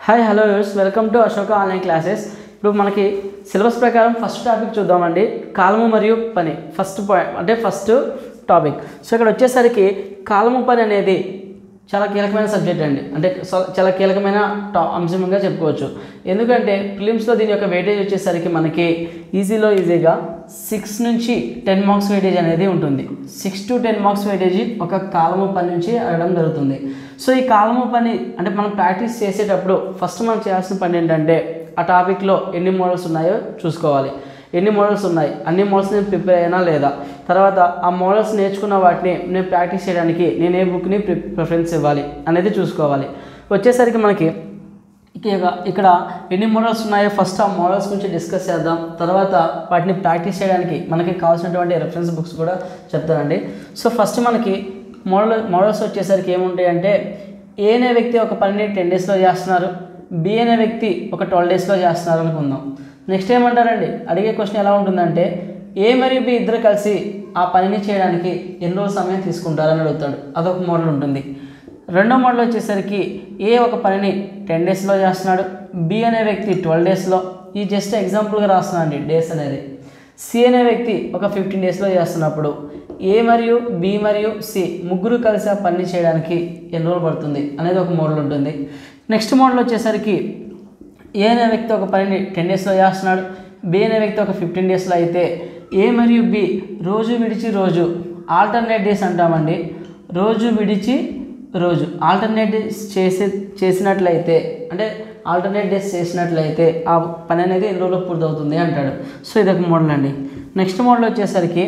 hi hello yours welcome to Ashoka online classes ఇప్పుడు మనకి syllabus ప్రకారం ఫస్ట్ టాపిక్ చూద్దామండి కాలము మరియు పని ఫస్ట్ పాయింట్ అంటే ఫస్ట్ టాపిక్ సో ఇక్కడ వచ్చేసరికి కాలము పని అనేది చాలా కీలకమైన సబ్జెక్ట్ అండి అంటే స- చాలా కీలకమైన టా అంశంగా చెప్పుకోవచ్చు ఎందుకంటే ఫిలిమ్స్లో దీని యొక్క వెయిటేజ్ వచ్చేసరికి మనకి ఈజీలో ఈజీగా సిక్స్ నుంచి టెన్ మార్క్స్ వెయిటేజ్ అనేది ఉంటుంది six to ten marks weightage ఒక కాలము పని నుంచి అడగడం జరుగుతుంది సో ఈ కాలము పని అంటే మనం ప్రాక్టీస్ చేసేటప్పుడు ఫస్ట్ మనం చేయాల్సిన పని ఏంటంటే ఆ టాపిక్లో ఎన్ని మోడల్స్ ఉన్నాయో చూసుకోవాలి ఎన్ని మోడల్స్ ఉన్నాయి అన్ని మోడల్స్ నేను ప్రిపేర్ అయినా లేదా తర్వాత ఆ మోడల్స్ నేర్చుకున్న వాటిని నేను ప్రాక్టీస్ చేయడానికి నేను ఏ బుక్ని ప్రి ప్రిఫరెన్స్ ఇవ్వాలి అనేది చూసుకోవాలి వచ్చేసరికి మనకి ఇక ఇక్కడ ఎన్ని మోడల్స్ ఉన్నాయో ఫస్ట్ ఆ మోడల్స్ గురించి డిస్కస్ చేద్దాం తర్వాత వాటిని ప్రాక్టీస్ చేయడానికి మనకి కావాల్సినటువంటి రెఫరెన్స్ బుక్స్ కూడా చెప్తానండి సో ఫస్ట్ మనకి మోడల్ మోడల్స్ వచ్చేసరికి ఏముంటాయి అంటే ఏ అనే వ్యక్తి ఒక పనిని టెన్ డేస్లో చేస్తున్నారు బి అనే వ్యక్తి ఒక ట్వెల్వ్ డేస్లో చేస్తున్నారు అనుకుందాం నెక్స్ట్ ఏమంటారండి అడిగే క్వశ్చన్ ఎలా ఉంటుందంటే ఏ మరియు బి ఇద్దరు కలిసి ఆ పనిని చేయడానికి ఎన్ని రోజులు సమయం తీసుకుంటారని అడుగుతాడు అదొక మోడల్ ఉంటుంది రెండో మోడల్ వచ్చేసరికి ఏ ఒక పనిని టెన్ డేస్లో చేస్తున్నాడు బి అనే వ్యక్తి ట్వెల్వ్ డేస్లో ఈ జస్ట్ ఎగ్జాంపుల్గా రాస్తున్నాను అండి డేస్ అనేది సి అనే వ్యక్తి ఒక ఫిఫ్టీన్ డేస్లో చేస్తున్నప్పుడు ఏ మరియు బి మరియు సి ముగ్గురు కలిసి ఆ పని చేయడానికి ఎన్ని రోజులు పడుతుంది అనేది ఒక మోడల్ ఉంటుంది నెక్స్ట్ మోడల్ వచ్చేసరికి ఏ అనే వ్యక్తి ఒక పనిని టెన్ డేస్లో చేస్తున్నాడు బి అనే వ్యక్తి ఒక ఫిఫ్టీన్ డేస్లో అయితే ఏ మరియు బి రోజు విడిచి రోజు ఆల్టర్నేట్ డేస్ అంటామండి రోజు విడిచి రోజు ఆల్టర్నేట్ డేస్ చేసే చేసినట్లయితే అంటే ఆల్టర్నేట్ డేస్ చేసినట్లయితే ఆ పని అనేది ఎన్ని రోజులకు పూర్తవుతుంది అంటాడు సో ఇదొక మోడల్ అండి నెక్స్ట్ మోడల్ వచ్చేసరికి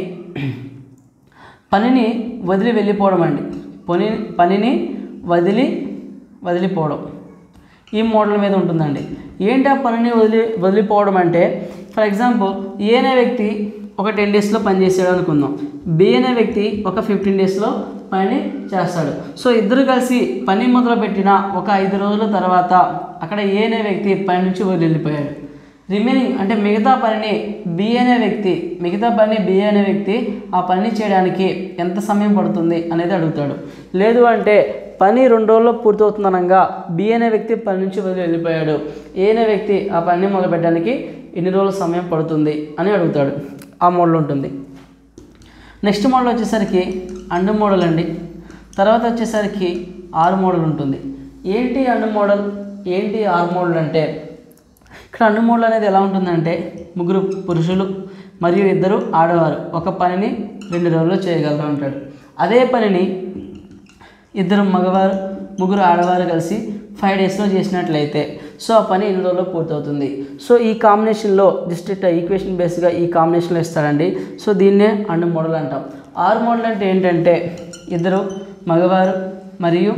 పనిని వదిలి వెళ్ళిపోవడం అండి పని పనిని వదిలి వదిలిపోవడం ఈ మోడల్ మీద ఉంటుందండి ఏంటి ఆ పనిని వదిలి వదిలిపోవడం అంటే ఫర్ ఎగ్జాంపుల్ ఏ అనే వ్యక్తి ఒక టెన్ డేస్లో పని చేసాడు అనుకుందాం బి అనే వ్యక్తి ఒక ఫిఫ్టీన్ డేస్లో పని చేస్తాడు సో ఇద్దరు కలిసి పని మొదలుపెట్టిన ఒక ఐదు రోజుల తర్వాత అక్కడ ఏ అనే వ్యక్తి పని నుంచి వదిలి వెళ్ళిపోయాడు రిమైనింగ్ అంటే మిగతా పనిని బి అనే వ్యక్తి మిగతా పని బి అనే వ్యక్తి ఆ పని చేయడానికి ఎంత సమయం పడుతుంది అనేది అడుగుతాడు లేదు అంటే పని రెండు రోజుల్లో పూర్తవుతుందనగా బి అనే వ్యక్తి పని నుంచి వదిలి వెళ్ళిపోయాడు ఏ అనే వ్యక్తి ఆ పని మొదలుపెట్టడానికి ఎన్ని రోజుల సమయం పడుతుంది అని అడుగుతాడు ఆ మోడల్ ఉంటుంది నెక్స్ట్ మోడల్ వచ్చేసరికి అండు మోడల్ అండి తర్వాత వచ్చేసరికి ఆరు మోడల్ ఉంటుంది ఏంటి అండు మోడల్ ఏంటి ఆరు మోడల్ అంటే ఇక్కడ అండు మోడల్ అనేది ఎలా ఉంటుందంటే ముగ్గురు పురుషులు మరియు ఇద్దరు ఆడవారు ఒక పనిని రెండు రోజుల్లో చేయగలరు అంటాడు అదే పనిని ఇద్దరు మగవారు ముగ్గురు ఆడవారు కలిసి ఫైవ్ డేస్లో చేసినట్లయితే సో ఆ పని ఎన్ని రోజుల్లో పూర్తవుతుంది సో ఈ కాంబినేషన్లో జస్ట్ ఇట్లా ఈక్వేషన్ బేస్గా ఈ కాంబినేషన్లో ఇస్తారండి సో దీన్నే అండు మోడల్ అంటాం ఆరు మోడల్ అంటే ఏంటంటే ఇద్దరు మగవారు మరియు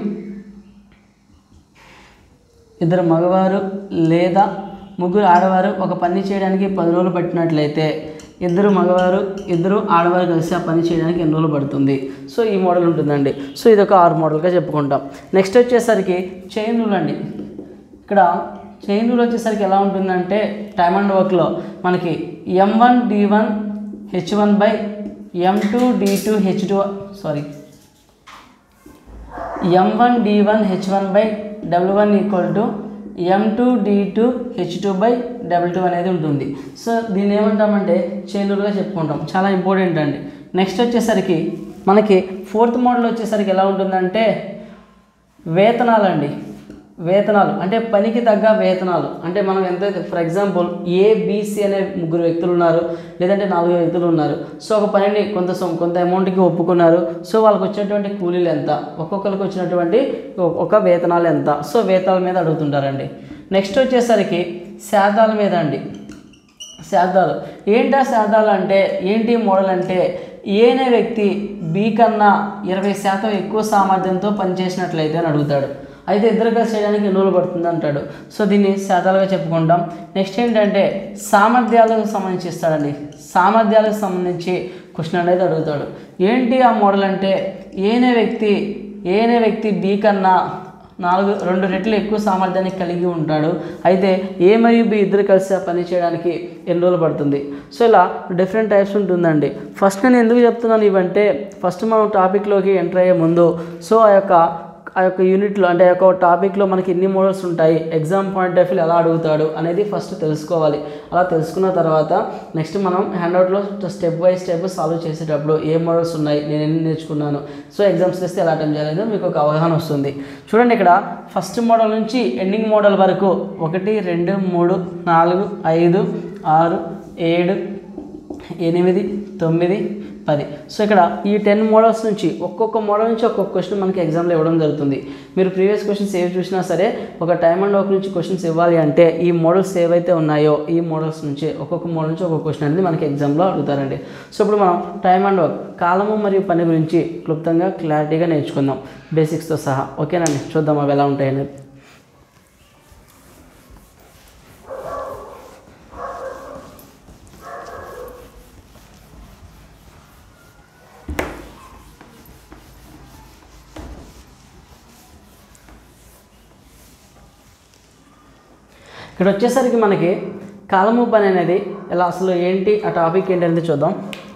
ఇద్దరు మగవారు లేదా ముగ్గురు ఆడవారు ఒక పని చేయడానికి పది రోజులు పట్టినట్లయితే ఇద్దరు మగవారు ఇద్దరు ఆడవారు కలిసి ఆ పని చేయడానికి ఎన్ని రోజులు పడుతుంది సో ఈ మోడల్ ఉంటుందండి సో ఇది ఒక ఆరు మోడల్గా చెప్పుకుంటాం నెక్స్ట్ వచ్చేసరికి చైన్ రూల్ అండి ఇక్కడ చైన్ రూల్ వచ్చేసరికి ఎలా ఉంటుందంటే టైమ్ అండ్ వర్క్లో మనకి M one D one H one by M two D two H two sorry M one D one H one by W one equal to M two D two H two by W two అనేది ఉంటుంది so దీన్ని ఏమంటామంటే chain రూల్గా చెప్పుకుంటాం చాలా important అండి next వచ్చేసరికి మనకి fourth model వచ్చేసరికి ఎలా ఉంటుందంటే వేతనాలు అండి వేతనాలు అంటే పనికి తగ్గ వేతనాలు అంటే మనం ఎంత ఫర్ ఎగ్జాంపుల్ ఏ బీసీ అనే ముగ్గురు వ్యక్తులు ఉన్నారు లేదంటే నాలుగు వ్యక్తులు ఉన్నారు సో ఒక పనిని కొంత సొమ్- కొంత అమౌంట్కి ఒప్పుకున్నారు సో వాళ్ళకి వచ్చినటువంటి కూలీలు ఎంత ఒక్కొక్కరికి వచ్చినటువంటి ఒ- ఒక వేతనాలు ఎంత సో వేతనాల మీద అడుగుతుంటారండి నెక్స్ట్ వచ్చేసరికి శాతాల మీద అండి శాతాలు ఏంటా శాతాలు అంటే ఏంటి మోడల్ అంటే ఏ అనే వ్యక్తి బి కన్నా ఇరవై శాతం ఎక్కువ సామర్థ్యంతో పనిచేసినట్లయితే అని అడుగుతాడు అయితే ఇద్దరు కలిసి చేయడానికి ఎన్ని రోజులు పడుతుంది అంటాడు సో దీన్ని శాతాలుగా చెప్పుకుంటాం నెక్స్ట్ ఏంటంటే సామర్థ్యాలకు సంబంధించి ఇస్తాడండి సామర్థ్యాలకు సంబంధించి క్వశ్చన్ అనేది అడుగుతాడు ఏంటి ఆ మోడల్ అంటే ఏ అనే వ్యక్తి ఏ అనే వ్యక్తి బి కన్నా నాలుగు రెండు రెట్లు ఎక్కువ సామర్థ్యాన్ని కలిగి ఉంటాడు అయితే ఏ మరియు బి ఇద్దరు కలిసి ఆ పని చేయడానికి ఎన్ని రోజులు పడుతుంది సో ఇలా డిఫరెంట్ టైప్స్ ఉంటుందండి ఫస్ట్ నేను ఎందుకు చెప్తున్నాను ఇవంటే ఫస్ట్ మనం టాపిక్లోకి ఎంటర్ అయ్యే ముందు సో ఆ యొక్క ఆ యొక్క యూనిట్లో అంటే ఆ యొక్క టాపిక్లో మనకి ఎన్ని మోడల్స్ ఉంటాయి ఎగ్జామ్ పాయింట్ ఆఫ్ వ్యూ ఎలా అడుగుతాడు అనేది ఫస్ట్ తెలుసుకోవాలి అలా తెలుసుకున్న తర్వాత నెక్స్ట్ మనం హ్యాండ్అవుట్లో స్టెప్ బై స్టెప్ సాల్వ్ చేసేటప్పుడు ఏ మోడల్స్ ఉన్నాయి నేను ఎన్ని నేర్చుకున్నాను సో ఎగ్జామ్స్ చేస్తే ఎలా అటెంప్ట్ చేయాలో మీకు ఒక అవగాహన వస్తుంది చూడండి ఇక్కడ ఫస్ట్ మోడల్ నుంచి ఎండింగ్ మోడల్ వరకు ఒకటి రెండు మూడు నాలుగు ఐదు ఆరు ఏడు ఎనిమిది తొమ్మిది పది సో ఇక్కడ ఈ టెన్ మోడల్స్ నుంచి ఒక్కొక్క మోడల్ నుంచి ఒక్కొక్క క్వశ్చన్ మనకి ఎగ్జామ్లో ఇవ్వడం జరుగుతుంది మీరు ప్రీవియస్ క్వశ్చన్స్ ఏవి చూసినా సరే ఒక టైమ్ అండ్ ఒక నుంచి క్వశ్చన్స్ ఇవ్వాలి అంటే ఈ మోడల్స్ ఏవైతే ఉన్నాయో ఈ మోడల్స్ నుంచి ఒక్కొక్క మోడల్ నుంచి ఒక్కొక్క క్వశ్చన్ అనేది మనకి ఎగ్జామ్లో అడుగుతారండి సో ఇప్పుడు మనం టైమ్ అండ్ వర్క్ కాలము మరియు పని గురించి క్లుప్తంగా క్లారిటీగా నేర్చుకుందాం బేసిక్స్తో సహా ఓకేనండి చూద్దాం అవి ఎలా ఉంటాయనేది ఇక్కడ వచ్చేసరికి మనకి కాలము పని అనేది ఎలా అసలు ఏంటి ఆ టాపిక్ ఏంటి అనేది చూద్దాం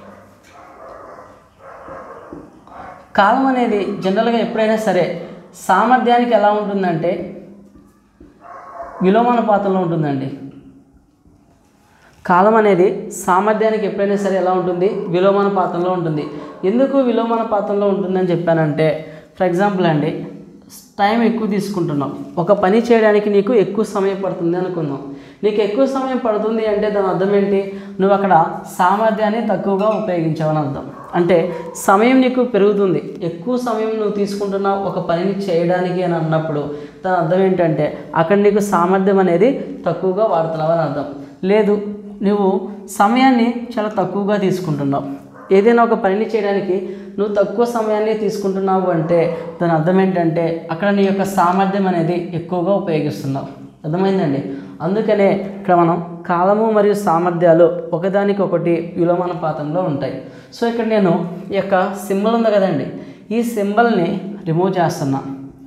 కాలం అనేది జనరల్గా ఎప్పుడైనా సరే సామర్థ్యానికి ఎలా ఉంటుందంటే విలోమానుపాతంలో ఉంటుందండి కాలం అనేది సామర్థ్యానికి ఎప్పుడైనా సరే ఎలా ఉంటుంది విలోమానుపాతంలో ఉంటుంది ఎందుకు విలోమానుపాతంలో ఉంటుందని చెప్పానంటే ఫర్ ఎగ్జాంపుల్ అండి టైం ఎక్కువ తీసుకుంటున్నావు ఒక పని చేయడానికి నీకు ఎక్కువ సమయం పడుతుంది అనుకుందాం నీకు ఎక్కువ సమయం పడుతుంది అంటే దాని అర్థం ఏంటి నువ్వు అక్కడ సామర్థ్యాన్ని తక్కువగా ఉపయోగించావని అర్థం అంటే సమయం నీకు పెరుగుతుంది ఎక్కువ సమయం నువ్వు తీసుకుంటున్నావు ఒక పనిని చేయడానికి అని అన్నప్పుడు దాని అర్థం ఏంటంటే అక్కడ నీకు సామర్థ్యం అనేది తక్కువగా వాడుతున్నావు అని అర్థం లేదు నువ్వు సమయాన్ని చాలా తక్కువగా తీసుకుంటున్నావు ఏదైనా ఒక పనిని చేయడానికి నువ్వు తక్కువ సమయాన్ని తీసుకుంటున్నావు అంటే దాని అర్థం ఏంటంటే అక్కడ నీ యొక్క సామర్థ్యం అనేది ఎక్కువగా ఉపయోగిస్తున్నావు అర్థమైందండి అందుకనే ఇక్కడ మనం కాలము మరియు సామర్థ్యాలు ఒకదానికొకటి విలోమానుపాతంలో ఉంటాయి సో ఇక్కడ నేను ఈ యొక్క సింబల్ ఉంది కదండి ఈ సింబల్ని రిమూవ్ చేస్తున్నా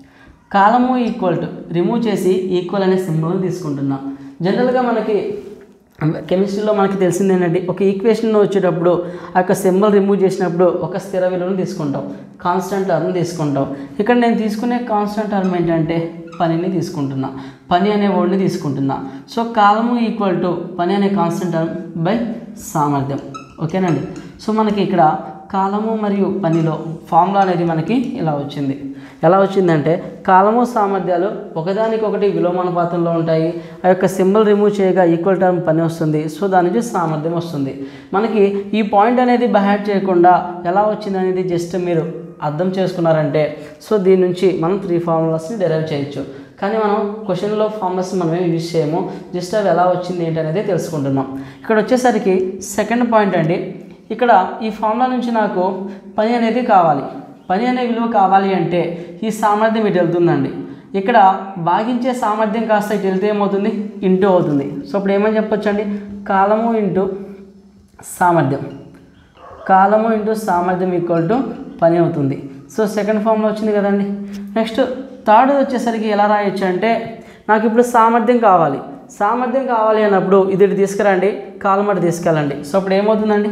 కాలము ఈక్వల్ టు రిమూవ్ చేసి ఈక్వల్ అనే సింబల్ని తీసుకుంటున్నా జనరల్గా మనకి కెమిస్ట్రీలో మనకి తెలిసింది ఏంటంటే ఒక ఈక్వేషన్ వచ్చేటప్పుడు ఆ యొక్క సింబల్ రిమూవ్ చేసినప్పుడు ఒక స్థిర విలువను తీసుకుంటాం కాన్స్టెంట్ టర్మ్ తీసుకుంటాం ఇక్కడ నేను తీసుకునే కాన్స్టెంట్ టర్మ్ ఏంటంటే పనిని తీసుకుంటున్నా పని అనే వర్డ్ని తీసుకుంటున్నా సో కాలము ఈక్వల్ టు పని అనే కాన్స్టెంట్ టర్మ్ బై సామర్థ్యం ఓకేనండి సో మనకి ఇక్కడ కాలము మరియు పనిలో ఫార్ములా అనేది మనకి ఇలా వచ్చింది ఎలా వచ్చిందంటే కాలము సామర్థ్యాలు ఒకదానికొకటి విలోమానుపాతంలో ఉంటాయి ఆ యొక్క సింబల్ రిమూవ్ చేయగా ఈక్వల్ టర్మ్ పని వస్తుంది సో దాని నుంచి సామర్థ్యం వస్తుంది మనకి ఈ పాయింట్ అనేది బహాట్ చేయకుండా ఎలా వచ్చింది అనేది జస్ట్ మీరు అర్థం చేసుకున్నారంటే సో దీని నుంచి మనం త్రీ ఫార్ములాస్ని డెరైవ్ చేయొచ్చు కానీ మనం క్వశ్చన్లో ఫార్ములాస్ మనం ఏం యూజ్ చేయము జస్ట్ అవి ఎలా వచ్చింది ఏంటి అనేది తెలుసుకుంటున్నాం ఇక్కడ వచ్చేసరికి సెకండ్ పాయింట్ అండి ఇక్కడ ఈ ఫార్ములా నుంచి నాకు పని అనేది కావాలి పని అనే విలువ కావాలి అంటే ఈ సామర్థ్యం ఇటు వెళ్తుందండి ఇక్కడ భాగించే సామర్థ్యం కాస్త ఇటు వెళ్తే ఏమవుతుంది ఇంటూ అవుతుంది సో ఇప్పుడు ఏమని చెప్పొచ్చండి కాలము ఇంటూ సామర్థ్యం కాలము ఇంటూ సామర్థ్యం ఈక్వల్ టు పని అవుతుంది సో సెకండ్ ఫామ్లో వచ్చింది కదండి నెక్స్ట్ థర్డ్ వచ్చేసరికి ఎలా రాయొచ్చు అంటే నాకు ఇప్పుడు సామర్థ్యం కావాలి సామర్థ్యం కావాలి అన్నప్పుడు ఇది ఇటు తీసుకురండి కాలం అటు తీసుకెళ్ళండి సో అప్పుడు ఏమవుతుందండి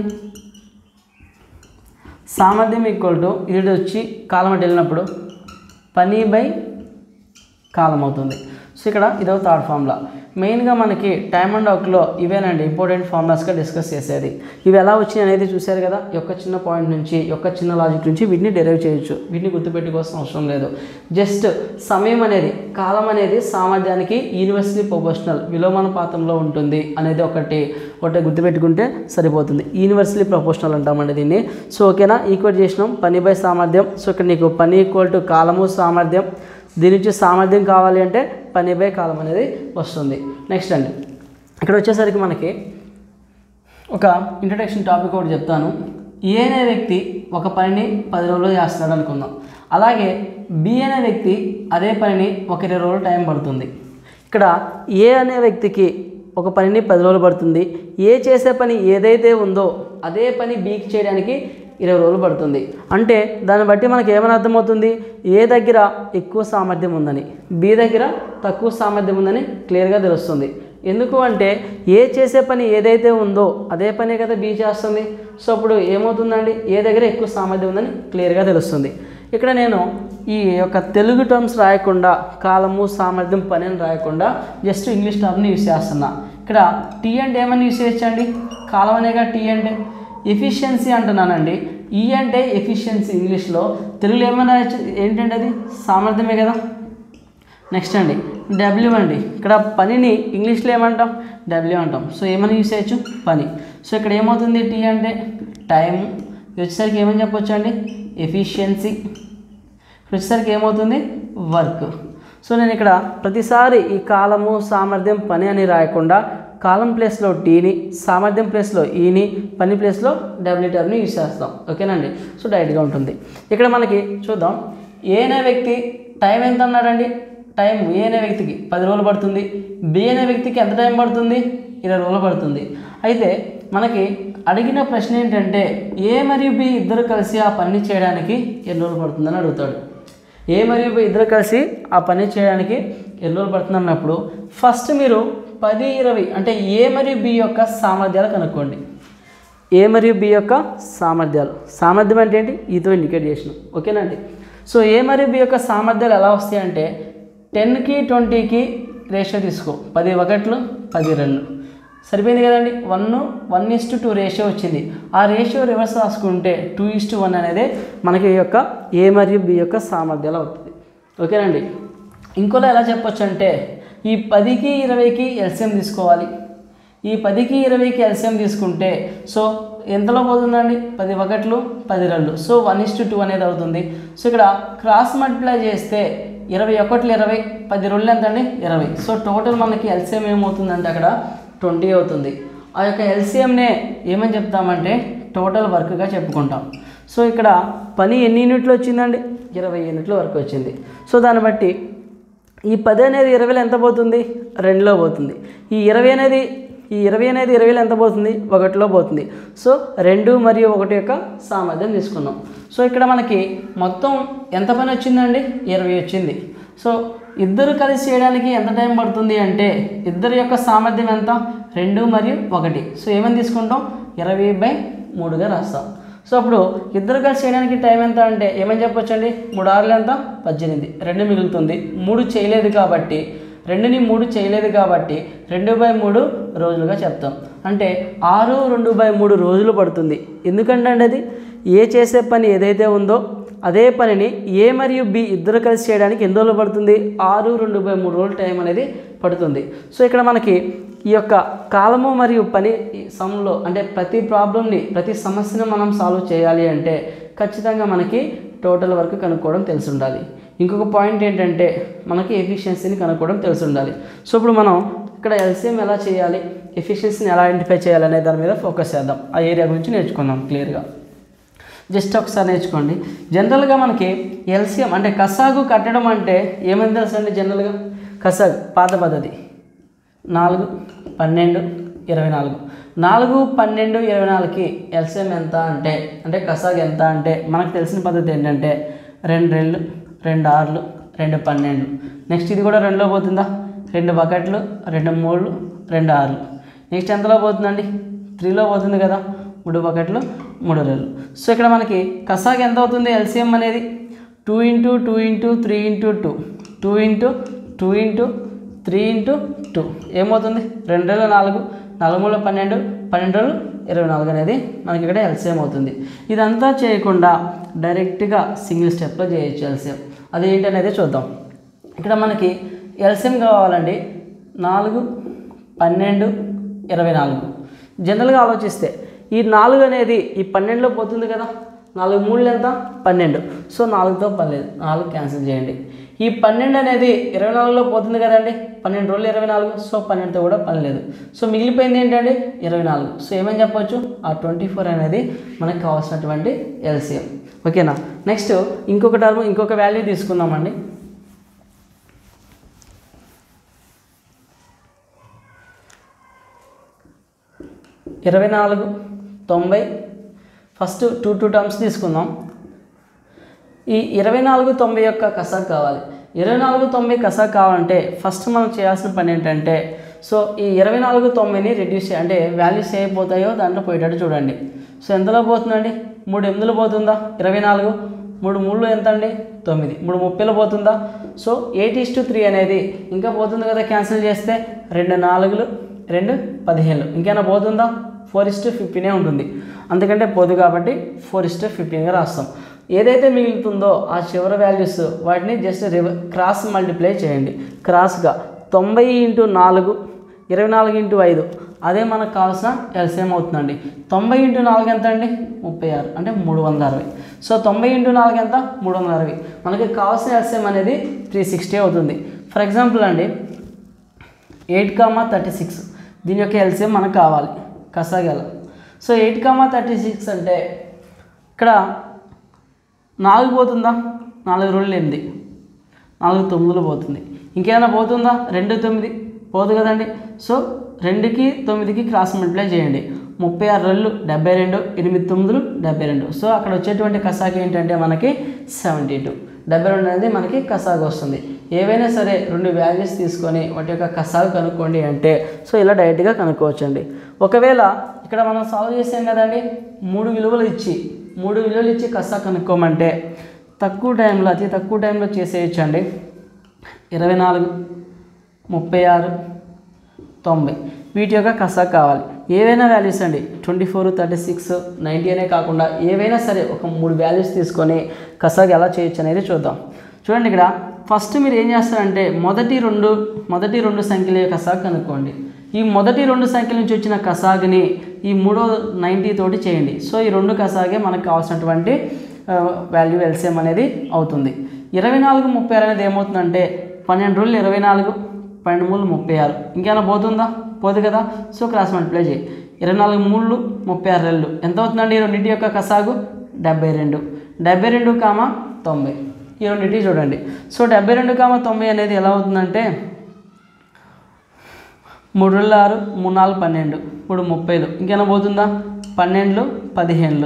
సామర్థ్యం ఈక్వల్ టు ఇది వచ్చి కాలం అటు వెళ్ళినప్పుడు పని బై కాలం అవుతుంది సో ఇక్కడ ఇదో థర్డ్ ఫార్ములా మెయిన్గా మనకి టైమ్ అండ్ వర్క్లో ఇవేనండి ఇంపార్టెంట్ ఫార్ములాస్గా డిస్కస్ చేసేది ఇవి ఎలా వచ్చినాయి అనేది చూశారు కదా ఈ యొక్క చిన్న పాయింట్ నుంచి ఈ యొక్క చిన్న లాజిక్ నుంచి వీటిని డెరైవ్ చేయొచ్చు వీటిని గుర్తుపెట్టుకోవాల్సిన అవసరం లేదు జస్ట్ సమయం అనేది కాలం అనేది సామర్థ్యానికి యూనివర్సలీ ప్రొపోర్షనల్ విలోమానుపాతంలో ఉంటుంది అనేది ఒకటి ఒకటి గుర్తుపెట్టుకుంటే సరిపోతుంది యూనివర్సలీ ప్రపోర్షనల్ అంటామండి దీన్ని సో ఓకేనా ఈక్వల్ చేసినాం పని బై సామర్థ్యం సో ఇక్కడ నీకు పని ఈక్వల్ టు కాలము సామర్థ్యం దీని నుంచి సామర్థ్యం కావాలి అంటే పని బై కాలం అనేది వస్తుంది నెక్స్ట్ అండి ఇక్కడ వచ్చేసరికి మనకి ఒక ఇంట్రడక్షన్ టాపిక్ ఒకటి చెప్తాను ఏ అనే వ్యక్తి ఒక పనిని పది రోజుల్లో చేస్తున్నాడు అనుకుందాం అలాగే బి అనే వ్యక్తి అదే పనిని ఒక ఇరవై రోజులు టైం పడుతుంది ఇక్కడ ఏ అనే వ్యక్తికి ఒక పనిని పది రోజులు పడుతుంది ఏ చేసే పని ఏదైతే ఉందో అదే పని బీకి చేయడానికి ఇరవై రోజులు పడుతుంది అంటే దాన్ని బట్టి మనకి ఏమని అర్థమవుతుంది ఏ దగ్గర ఎక్కువ సామర్థ్యం ఉందని బి దగ్గర తక్కువ సామర్థ్యం ఉందని క్లియర్గా తెలుస్తుంది ఎందుకు అంటే ఏ చేసే పని ఏదైతే ఉందో అదే పనే కదా బి చేస్తుంది సో అప్పుడు ఏమవుతుందండి ఏ దగ్గర ఎక్కువ సామర్థ్యం ఉందని క్లియర్గా తెలుస్తుంది ఇక్కడ నేను ఈ యొక్క తెలుగు టర్మ్స్ రాయకుండా కాలము సామర్థ్యం పని అని రాయకుండా జస్ట్ ఇంగ్లీష్ టర్మ్ని యూస్ చేస్తున్నా ఇక్కడ టీ అంటే ఏమని యూస్ చేయొచ్చండి కాలం అనేగా టీ అంటే ఎఫిషియన్సీ అంటున్నానండి ఈ అంటే ఎఫిషియన్సీ ఇంగ్లీష్లో తెలుగులో ఏమైనా రాయొచ్చు ఏంటంటే అది సామర్థ్యమే కదా నెక్స్ట్ అండి డబ్ల్యూ అండి ఇక్కడ పనిని ఇంగ్లీష్లో ఏమంటాం డబ్ల్యూ అంటాం సో ఏమని యూస్ చేయొచ్చు పని సో ఇక్కడ ఏమవుతుంది టీ అంటే టైం ఇది వచ్చేసరికి ఏమని చెప్పొచ్చు అండి ఎఫిషియన్సీ ఇక్కడ వచ్చేసరికి ఏమవుతుంది వర్క్ సో నేను ఇక్కడ ప్రతిసారి ఈ కాలము సామర్థ్యం పని అని రాయకుండా కాలం ప్లేస్లో టీని సామర్థ్యం ప్లేస్లో ఈని పని ప్లేస్లో డబ్ల్యూటర్ని యూస్ చేస్తాం ఓకేనండి సో డైరెక్ట్గా ఉంటుంది ఇక్కడ మనకి చూద్దాం ఏ అనే వ్యక్తి టైం ఎంత అన్నాడండి టైం ఏ అనే వ్యక్తికి పది రోజులు పడుతుంది బి అనే వ్యక్తికి ఎంత టైం పడుతుంది ఇరవై రోజులు పడుతుంది అయితే మనకి అడిగిన ప్రశ్న ఏంటంటే ఏ మరియు బి ఇద్దరు కలిసి ఆ పని చేయడానికి ఎన్ని రోజులు పడుతుందని అడుగుతాడు ఏ మరియు బి ఇద్దరు కలిసి ఆ పని చేయడానికి ఎన్ని రోజులు పడుతుంది అన్నప్పుడు ఫస్ట్ మీరు పది ఇరవై అంటే ఏ మరియు బి యొక్క సామర్థ్యాలు కనుక్కోండి ఏ మరియు బి యొక్క సామర్థ్యాలు సామర్థ్యం అంటే ఏంటి ఈతో ఇండికేట్ చేసిన ఓకేనండి సో ఏ మరియు బి యొక్క సామర్థ్యాలు ఎలా వస్తాయి అంటే టెన్కి ట్వంటీకి రేషియో తీసుకో పది ఒకట్లు పది రెండు సరిపోయింది కదండి one one is to two ratio వచ్చింది ఆ రేషియో రివర్స్ రాసుకుంటే టూ ఇస్ టు వన్ అనేది మనకి ఈ యొక్క ఏ మరియు బి యొక్క సామర్థ్యాలు అవుతుంది ఓకేనండి ఇంకోలా ఎలా చెప్పొచ్చు అంటే ఈ పదికి ఇరవైకి ఎల్సిఎం తీసుకోవాలి ఈ పదికి ఇరవైకి ఎల్సిఎం తీసుకుంటే సో ఎంతలో పోతుందండి పది ఒకట్లు పది రెండు so one is to two అనేది అవుతుంది సో ఇక్కడ క్రాస్ మల్టిప్లై చేస్తే ఇరవై ఒకట్లు ఇరవై పది రెండు ఎంత అండి ఇరవై సో టోటల్ మనకి ఎల్సిఎం ఏమవుతుందంటే అక్కడ ట్వంటీ అవుతుంది ఆ యొక్క ఎల్సిఎంనే ఏమని చెప్తామంటే టోటల్ వర్క్గా చెప్పుకుంటాం సో ఇక్కడ పని ఎన్ని యూనిట్లు వచ్చిందండి ఇరవై యూనిట్ల వరకు వచ్చింది సో దాన్ని బట్టి ఈ పది అనేది ఇరవైలో ఎంత పోతుంది రెండులో పోతుంది ఈ ఇరవై అనేది ఈ ఇరవై అనేది ఇరవైలో ఎంత పోతుంది ఒకటిలో పోతుంది సో రెండు మరియు ఒకటి యొక్క సామర్థ్యం తీసుకున్నాం సో ఇక్కడ మనకి మొత్తం ఎంత పని వచ్చిందండి ఇరవై వచ్చింది సో ఇద్దరు కలిసి చేయడానికి ఎంత టైం పడుతుంది అంటే ఇద్దరి యొక్క సామర్థ్యం ఎంత రెండు మరియు ఒకటి సో ఏమని తీసుకుంటాం ఇరవై బై మూడుగా రాస్తాం సో అప్పుడు ఇద్దరు కలిసి చేయడానికి టైం ఎంత అంటే ఏమని చెప్పొచ్చండి మూడు ఆరులు ఎంత పద్దెనిమిది రెండు మిగులుతుంది మూడు చేయలేదు కాబట్టి రెండుని మూడు చేయలేదు కాబట్టి రెండు బై మూడు రోజులుగా చెప్తాం అంటే ఆరు రెండు బై మూడు రోజులు పడుతుంది ఎందుకంటే అండి అది ఏ చేసే పని ఏదైతే ఉందో అదే పనిని ఏ మరియు బి ఇద్దరు కలిసి చేయడానికి ఎన్ని రోజులు పడుతుంది ఆరు రెండు బై మూడు రోజులు టైం అనేది పడుతుంది సో ఇక్కడ మనకి ఈ యొక్క కాలము మరియు పని సమ్లో అంటే ప్రతి ప్రాబ్లమ్ని ప్రతి సమస్యను మనం సాల్వ్ చేయాలి అంటే ఖచ్చితంగా మనకి టోటల్ వర్క్ కనుక్కోవడం తెలిసి ఉండాలి ఇంకొక పాయింట్ ఏంటంటే మనకి ఎఫిషియన్సీని కనుక్కోవడం తెలిసి ఉండాలి సో ఇప్పుడు మనం ఇక్కడ ఎల్సిఎం ఎలా చేయాలి ఎఫిషియన్సీని ఎలా ఐడెంటిఫై చేయాలి అనే దాని మీద ఫోకస్ చేద్దాం ఆ ఏరియా గురించి నేర్చుకుందాం క్లియర్గా జస్ట్ ఒకసారి నేర్చుకోండి జనరల్గా మనకి ఎల్సిఎం అంటే కసాగు కట్టడం అంటే ఏమని తెలుసు అండి జనరల్గా కసాగు పాత పద్ధతి నాలుగు పన్నెండు ఇరవై నాలుగు నాలుగు పన్నెండు ఇరవై నాలుగుకి ఎల్సిఎం ఎంత అంటే అంటే కసాగ్ ఎంత అంటే మనకు తెలిసిన పద్ధతి ఏంటంటే రెండు రెండు రెండు ఆరులు రెండు పన్నెండు నెక్స్ట్ ఇది కూడా రెండులో పోతుందా రెండు బకెట్లు రెండు మూడు రెండు ఆరులు నెక్స్ట్ ఎంతలో పోతుందండి త్రీలో పోతుంది కదా మూడు బకెట్లు మూడు రెండు సో ఇక్కడ మనకి కసాగ్ ఎంత అవుతుంది ఎల్సిఎం అనేది two into two into three into two two into two into three into two ఏమవుతుంది రెండు వేల నాలుగు నాలుగు మూడు పన్నెండు పన్నెండు రోజులు ఇరవై నాలుగు అనేది మనకి ఇక్కడ ఎల్సిఎం అవుతుంది ఇదంతా చేయకుండా డైరెక్ట్గా సింగిల్ స్టెప్లో చేయొచ్చు ఎల్సిఎం అది ఏంటనేది చూద్దాం ఇక్కడ మనకి ఎల్సిఎం కావాలండి నాలుగు పన్నెండు ఇరవై నాలుగు జనరల్గా ఆలోచిస్తే ఈ నాలుగు అనేది ఈ పన్నెండులో పోతుంది కదా నాలుగు మూడు ఎంత పన్నెండు సో నాలుగుతో పర్లేదు నాలుగు క్యాన్సిల్ చేయండి ఈ పన్నెండు అనేది ఇరవై నాలుగులో పోతుంది కదండి పన్నెండు రోజులు ఇరవై నాలుగు సో పన్నెండుతో కూడా పని లేదు సో మిగిలిపోయింది ఏంటండి ఇరవై నాలుగు సో ఏమని చెప్పొచ్చు ఆ ట్వంటీ ఫోర్ అనేది మనకు కావాల్సినటువంటి ఎల్సిఎం ఓకేనా నెక్స్ట్ ఇంకొక టర్మ్ ఇంకొక వాల్యూ తీసుకుందామండి ఇరవై నాలుగు తొంభై ఫస్ట్ టూ టూ టర్మ్స్ తీసుకుందాం ఈ ఇరవై నాలుగు తొంభై యొక్క కసాక్ కావాలి ఇరవై నాలుగు తొంభై కసాక్ కావాలంటే ఫస్ట్ మనం చేయాల్సిన పని ఏంటంటే సో ఈ ఇరవై నాలుగు తొంభైని రెడ్యూస్ చే అంటే వాల్యూస్ ఏ పోతాయో దాంట్లో పోయేటట్టు చూడండి సో ఎంతలో పోతుందండి మూడు ఎనిమిదిలో పోతుందా ఇరవై నాలుగు మూడు మూడు ఎంత అండి తొమ్మిది మూడు ముప్పైలో పోతుందా so eight is to three అనేది ఇంకా పోతుంది కదా క్యాన్సిల్ చేస్తే రెండు నాలుగులు రెండు పదిహేను ఇంకేమైనా పోతుందా ఫోర్ ఇస్ టు ఫిఫ్టీనే ఉంటుంది అందుకంటే పోదు కాబట్టి ఫోర్ ఇస్ టు ఫిఫ్టీన్గా రాస్తాం ఏదైతే మిగులుతుందో ఆ చివరి వాల్యూస్ వాటిని జస్ట్ రివ క్రాస్ మల్టిప్లై చేయండి క్రాస్గా తొంభై ఇంటూ నాలుగు ఇరవై నాలుగు ఇంటూ ఐదు అదే మనకు కావాల్సిన ఎల్సిఎం అవుతుందండి తొంభై ఇంటూ నాలుగు ఎంత అండి ముప్పై ఆరు అంటే మూడు వందల అరవై సో తొంభై ఇంటూ నాలుగు ఎంత మూడు వందల అరవై మనకి కావాల్సిన ఎల్సిఎం అనేది త్రీ సిక్స్టీ అవుతుంది ఫర్ ఎగ్జాంపుల్ అండి ఎయిట్ కామా థర్టీ సిక్స్ దీని యొక్క ఎల్సిఎం మనకు కావాలి కసాగల so eight comma thirty six అంటే ఇక్కడ నాలుగు పోతుందా నాలుగు రోజులు ఎనిమిది నాలుగు తొమ్మిదిలో పోతుంది ఇంకేమైనా పోతుందా రెండు తొమ్మిది పోదు కదండి సో రెండుకి తొమ్మిదికి క్రాస్ మల్టిప్లై చేయండి ముప్పై ఆరు రెండు డెబ్బై రెండు ఎనిమిది తొమ్మిదిలు డెబ్బై రెండు సో అక్కడ వచ్చేటువంటి కసాకి ఏంటంటే మనకి సెవెంటీ టూ డెబ్బై రెండు అనేది మనకి కసాగు వస్తుంది ఏవైనా సరే రెండు వాల్యూస్ తీసుకొని వాటి యొక్క కసాగు కనుక్కోండి అంటే సో ఇలా డైరెక్ట్గా కనుక్కోవచ్చండి ఒకవేళ ఇక్కడ మనం సాల్వ్ చేసాం కదండి మూడు విలువలు ఇచ్చి మూడు విలువలు ఇచ్చి కసా కనుక్కోమంటే తక్కువ టైంలో అతి తక్కువ టైంలో చేసేయచ్చండి ఇరవై నాలుగు ముప్పై ఆరు తొంభై వీటి యొక్క కసా కావాలి ఏవైనా వాల్యూస్ అండి twenty four thirty six ninety అనే కాకుండా ఏవైనా సరే ఒక మూడు వాల్యూస్ తీసుకొని కసాకి ఎలా చేయొచ్చు అనేది చూద్దాం చూడండి ఇక్కడ ఫస్ట్ మీరు ఏం చేస్తారంటే మొదటి రెండు మొదటి రెండు సంఖ్యల యొక్క కసాగ్ కనుక్కోండి ఈ మొదటి రెండు సంఖ్యల నుంచి వచ్చిన కసాగ్ని ఈ మూడో నైంటీ తోటి చేయండి సో ఈ రెండు కసాగే మనకు కావాల్సినటువంటి వాల్యూ ఎల్సిఎం అనేది అవుతుంది ఇరవై నాలుగు ముప్పై ఆరు అనేది ఏమవుతుందంటే పన్నెండు రోజులు ఇరవై నాలుగు పన్నెండు మూడు ముప్పై ఆరు ఇంకేమైనా పోతుందా పోదు కదా సో క్రాస్ మల్టిప్లై చేయి ఇరవై నాలుగు మూడు ముప్పై ఆరు రెండు ఎంత అవుతుందండి ఈ రెండింటి యొక్క కసాగు డెబ్బై రెండు డెబ్బై రెండు కామ తొంభై ఈ రెండింటి చూడండి సో డెబ్బై రెండు కామ తొంభై అనేది ఎలా అవుతుందంటే మూడు రెండు ఆరు మూడు నాలుగు పన్నెండు మూడు ముప్పైలు ఇంకేమైనా పోతుందా పన్నెండులు పదిహేనులు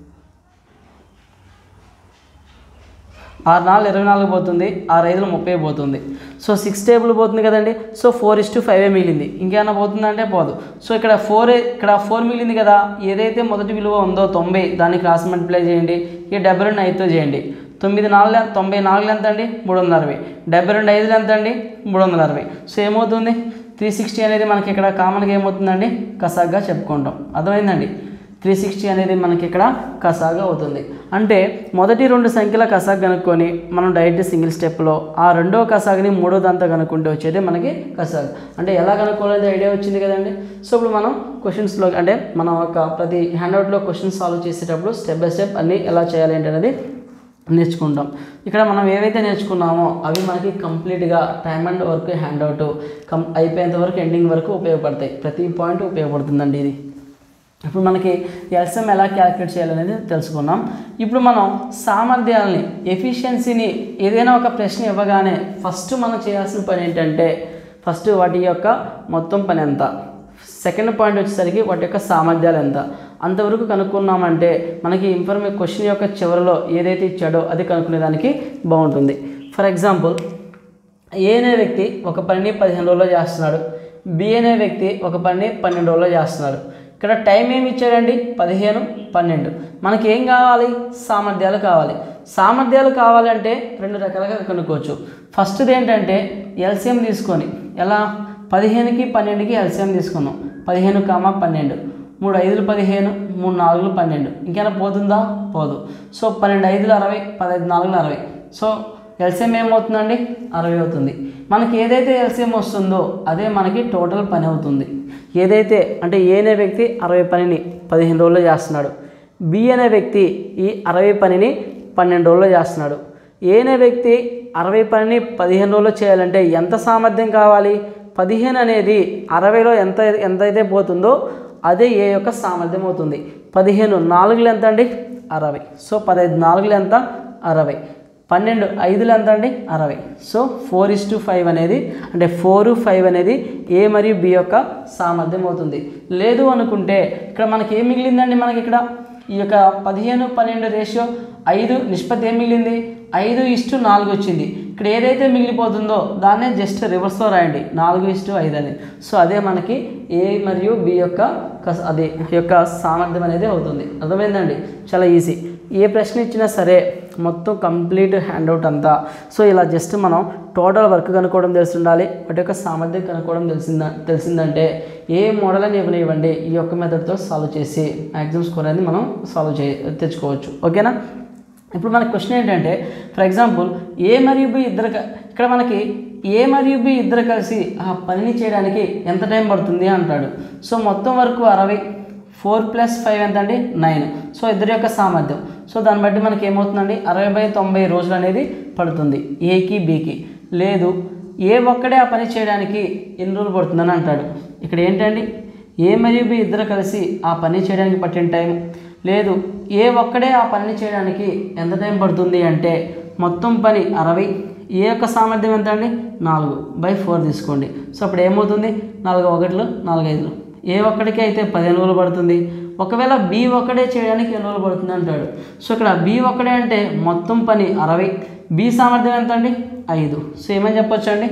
ఆరు నాలుగు ఇరవై నాలుగు పోతుంది ఆరు ఐదులు ముప్పై పోతుంది సో సిక్స్ టేబుల్ పోతుంది కదండి so four is to five మిగిలింది ఇంకేమైనా పోతుందంటే పోదు సో ఇక్కడ ఫోర్ ఇక్కడ ఫోర్ మిగిలింది కదా ఏదైతే మొదటి విలువ ఉందో తొంభై దాన్ని క్రాస్ మల్టిప్లై చేయండి ఈ డెబ్బై రెండు ఐదుతో చేయండి తొమ్మిది నాలుగు ఎంత- తొంభై నాలుగు ఎంత అండి మూడు వందల అరవై డెబ్బై రెండు ఐదులు ఎంత అండి మూడు వందల అరవై సో ఏమవుతుంది త్రీ సిక్స్టీ అనేది మనకి ఇక్కడ కామన్గా ఏమవుతుందండి కసాగ్గా చెప్పుకుంటాం అర్థమైందండి త్రీ సిక్స్టీ అనేది మనకి ఇక్కడ కసాగా అవుతుంది అంటే మొదటి రెండు సంఖ్యల కసాగ్ కనుక్కొని మనం డైరెక్ట్ సింగిల్ స్టెప్లో ఆ రెండో కసాగ్ని మూడో దాంతో కనుక్కుంటే వచ్చేది మనకి కసాగ్ అంటే ఎలా కనుక్కోవాలనేది ఐడియా వచ్చింది కదండి సో ఇప్పుడు మనం క్వశ్చన్స్లో అంటే మనం ఒక ప్రతి హ్యాండ్అవుట్లో క్వశ్చన్స్ సాల్వ్ చేసేటప్పుడు స్టెప్ బై స్టెప్ అన్నీ ఎలా చేయాలి ఏంటి అనేది నేర్చుకుంటాం ఇక్కడ మనం ఏవైతే నేర్చుకున్నామో అవి మనకి కంప్లీట్గా టైమ్ అండ్ వర్క్ హ్యాండ్అవుట్ కం అయిపోయేంత వరకు ఎండింగ్ వరకు ఉపయోగపడతాయి ప్రతి పాయింట్ ఉపయోగపడుతుందండి ఇది ఇప్పుడు మనకి ఎల్సిఎం ఎలా క్యాలిక్యులేట్ చేయాలనేది తెలుసుకున్నాం ఇప్పుడు మనం సామర్థ్యాలని ఎఫిషియన్సీని ఏదైనా ఒక ప్రశ్న ఇవ్వగానే ఫస్ట్ మనం చేయాల్సిన పని ఏంటంటే ఫస్ట్ వాటి యొక్క మొత్తం పని ఎంత సెకండ్ పాయింట్ వచ్చేసరికి వాటి యొక్క సామర్థ్యాలు ఎంత అంతవరకు కనుక్కున్నామంటే మనకి ఇన్ఫర్మే క్వశ్చన్ యొక్క చివరిలో ఏదైతే ఇచ్చాడో అది కనుక్కునేదానికి బాగుంటుంది ఫర్ ఎగ్జాంపుల్ ఏ అనే వ్యక్తి ఒక పనిని పదిహేను రోజుల్లో చేస్తున్నాడు బి అనే వ్యక్తి ఒక పనిని పన్నెండు రోజుల్లో చేస్తున్నాడు ఇక్కడ టైం ఏమి ఇచ్చాడండి పదిహేను పన్నెండు మనకి ఏం కావాలి సామర్థ్యాలు కావాలి సామర్థ్యాలు కావాలంటే రెండు రకాలుగా కనుక్కోవచ్చు ఫస్ట్ది ఏంటంటే ఎల్సిఎం తీసుకొని ఎలా పదిహేనుకి పన్నెండుకి ఎల్సిఎం తీసుకున్నాం పదిహేను కామా పన్నెండు మూడు ఐదులు పదిహేను మూడు నాలుగులు పన్నెండు ఇంకేమైనా పోతుందా పోదు సో పన్నెండు ఐదులు అరవై పదహైదు నాలుగులు అరవై సో ఎల్సిఎం ఏమవుతుందండి అరవై అవుతుంది మనకి ఏదైతే ఎల్సిఎం వస్తుందో అదే మనకి టోటల్ పని అవుతుంది ఏదైతే అంటే ఏ అనే వ్యక్తి అరవై పనిని పదిహేను రోజుల్లో చేస్తున్నాడు బి అనే వ్యక్తి ఈ అరవై పనిని పన్నెండు రోజుల్లో చేస్తున్నాడు ఏ అనే వ్యక్తి అరవై పనిని పదిహేను రోజుల్లో చేయాలంటే ఎంత సామర్థ్యం కావాలి పదిహేను అనేది అరవైలో ఎంత ఎంతైతే పోతుందో అదే ఏ యొక్క సామర్థ్యం అవుతుంది పదిహేను నాలుగులు ఎంత అండి అరవై సో పదహైదు నాలుగులు ఎంత అరవై పన్నెండు ఐదులు ఎంత అండి అరవై so four is to five అనేది అంటే ఫోర్ ఫైవ్ అనేది ఏ మరియు బి యొక్క సామర్థ్యం అవుతుంది లేదు అనుకుంటే ఇక్కడ మనకి ఏం మిగిలిందండి మనకి ఇక్కడ ఈ యొక్క పదిహేను పన్నెండు రేషియో ఐదు నిష్పత్తి ఏం మిగిలింది ఐదు ఇస్టు నాలుగు వచ్చింది ఇక్కడ ఏదైతే మిగిలిపోతుందో దాన్నే జస్ట్ రివర్స్లో రాయండి నాలుగు ఇస్టు ఐదు అని సో అదే మనకి ఏ మరియు బి యొక్క కస- అది యొక్క సామర్థ్యం అనేది అవుతుంది అర్థమైందండి చాలా ఈజీ ఏ ప్రశ్న ఇచ్చినా సరే మొత్తం కంప్లీట్ హ్యాండ్అవుట్ అంతా సో ఇలా జస్ట్ మనం టోటల్ వర్క్ కనుక్కోవడం తెలిసి ఉండాలి వాటి యొక్క సామర్థ్యం కనుక్కోవడం తెలిసింద తెలిసిందంటే ఏ మోడల్ అని ఇవ్వనివ్వండి ఈ యొక్క మెథడ్తో సాల్వ్ చేసి మ్యాక్సిమం స్కోర్ అనేది మనం సాల్వ్ చే తెచ్చుకోవచ్చు ఓకేనా ఇప్పుడు మన క్వశ్చన్ ఏంటంటే ఫర్ ఎగ్జాంపుల్ ఏ మరియు బి ఇద్దరు క- ఇక్కడ మనకి ఏ మరియు బి ఇద్దరు కలిసి ఆ పనిని చేయడానికి ఎంత టైం పడుతుంది అంటాడు సో మొత్తం వరకు అరవై ఫోర్ ప్లస్ ఫైవ్ ఎంత అండి నైన్ సో ఇద్దరి యొక్క సామర్థ్యం సో దాన్ని బట్టి మనకి ఏమవుతుందండి అరవై బై తొంభై రోజులు అనేది పడుతుంది ఏకి బీకి లేదు ఏ ఒక్కడే ఆ పని చేయడానికి ఎన్ని రోజులు పడుతుందని అంటాడు ఇక్కడ ఏంటండి ఏ మరియు బి ఇద్దరు కలిసి ఆ పని చేయడానికి పట్టిన టైం లేదు ఏ ఒక్కడే ఆ పనిని చేయడానికి ఎంత టైం పడుతుంది అంటే మొత్తం పని అరవై ఏ యొక్క సామర్థ్యం ఎంత అండి నాలుగు బై ఫోర్ తీసుకోండి సో అప్పుడు ఏమవుతుంది నాలుగు ఒకటిలో నాలుగు ఐదులు ఏ ఒక్కడికి అయితే పదిహేను రోజులు పడుతుంది ఒకవేళ బి ఒక్కడే చేయడానికి ఎన్ని రోజులు పడుతుంది అంటాడు సో ఇక్కడ బి ఒక్కడే అంటే మొత్తం పని అరవై బి సామర్థ్యం ఎంత అండి ఐదు సో ఏమని చెప్పొచ్చు అండి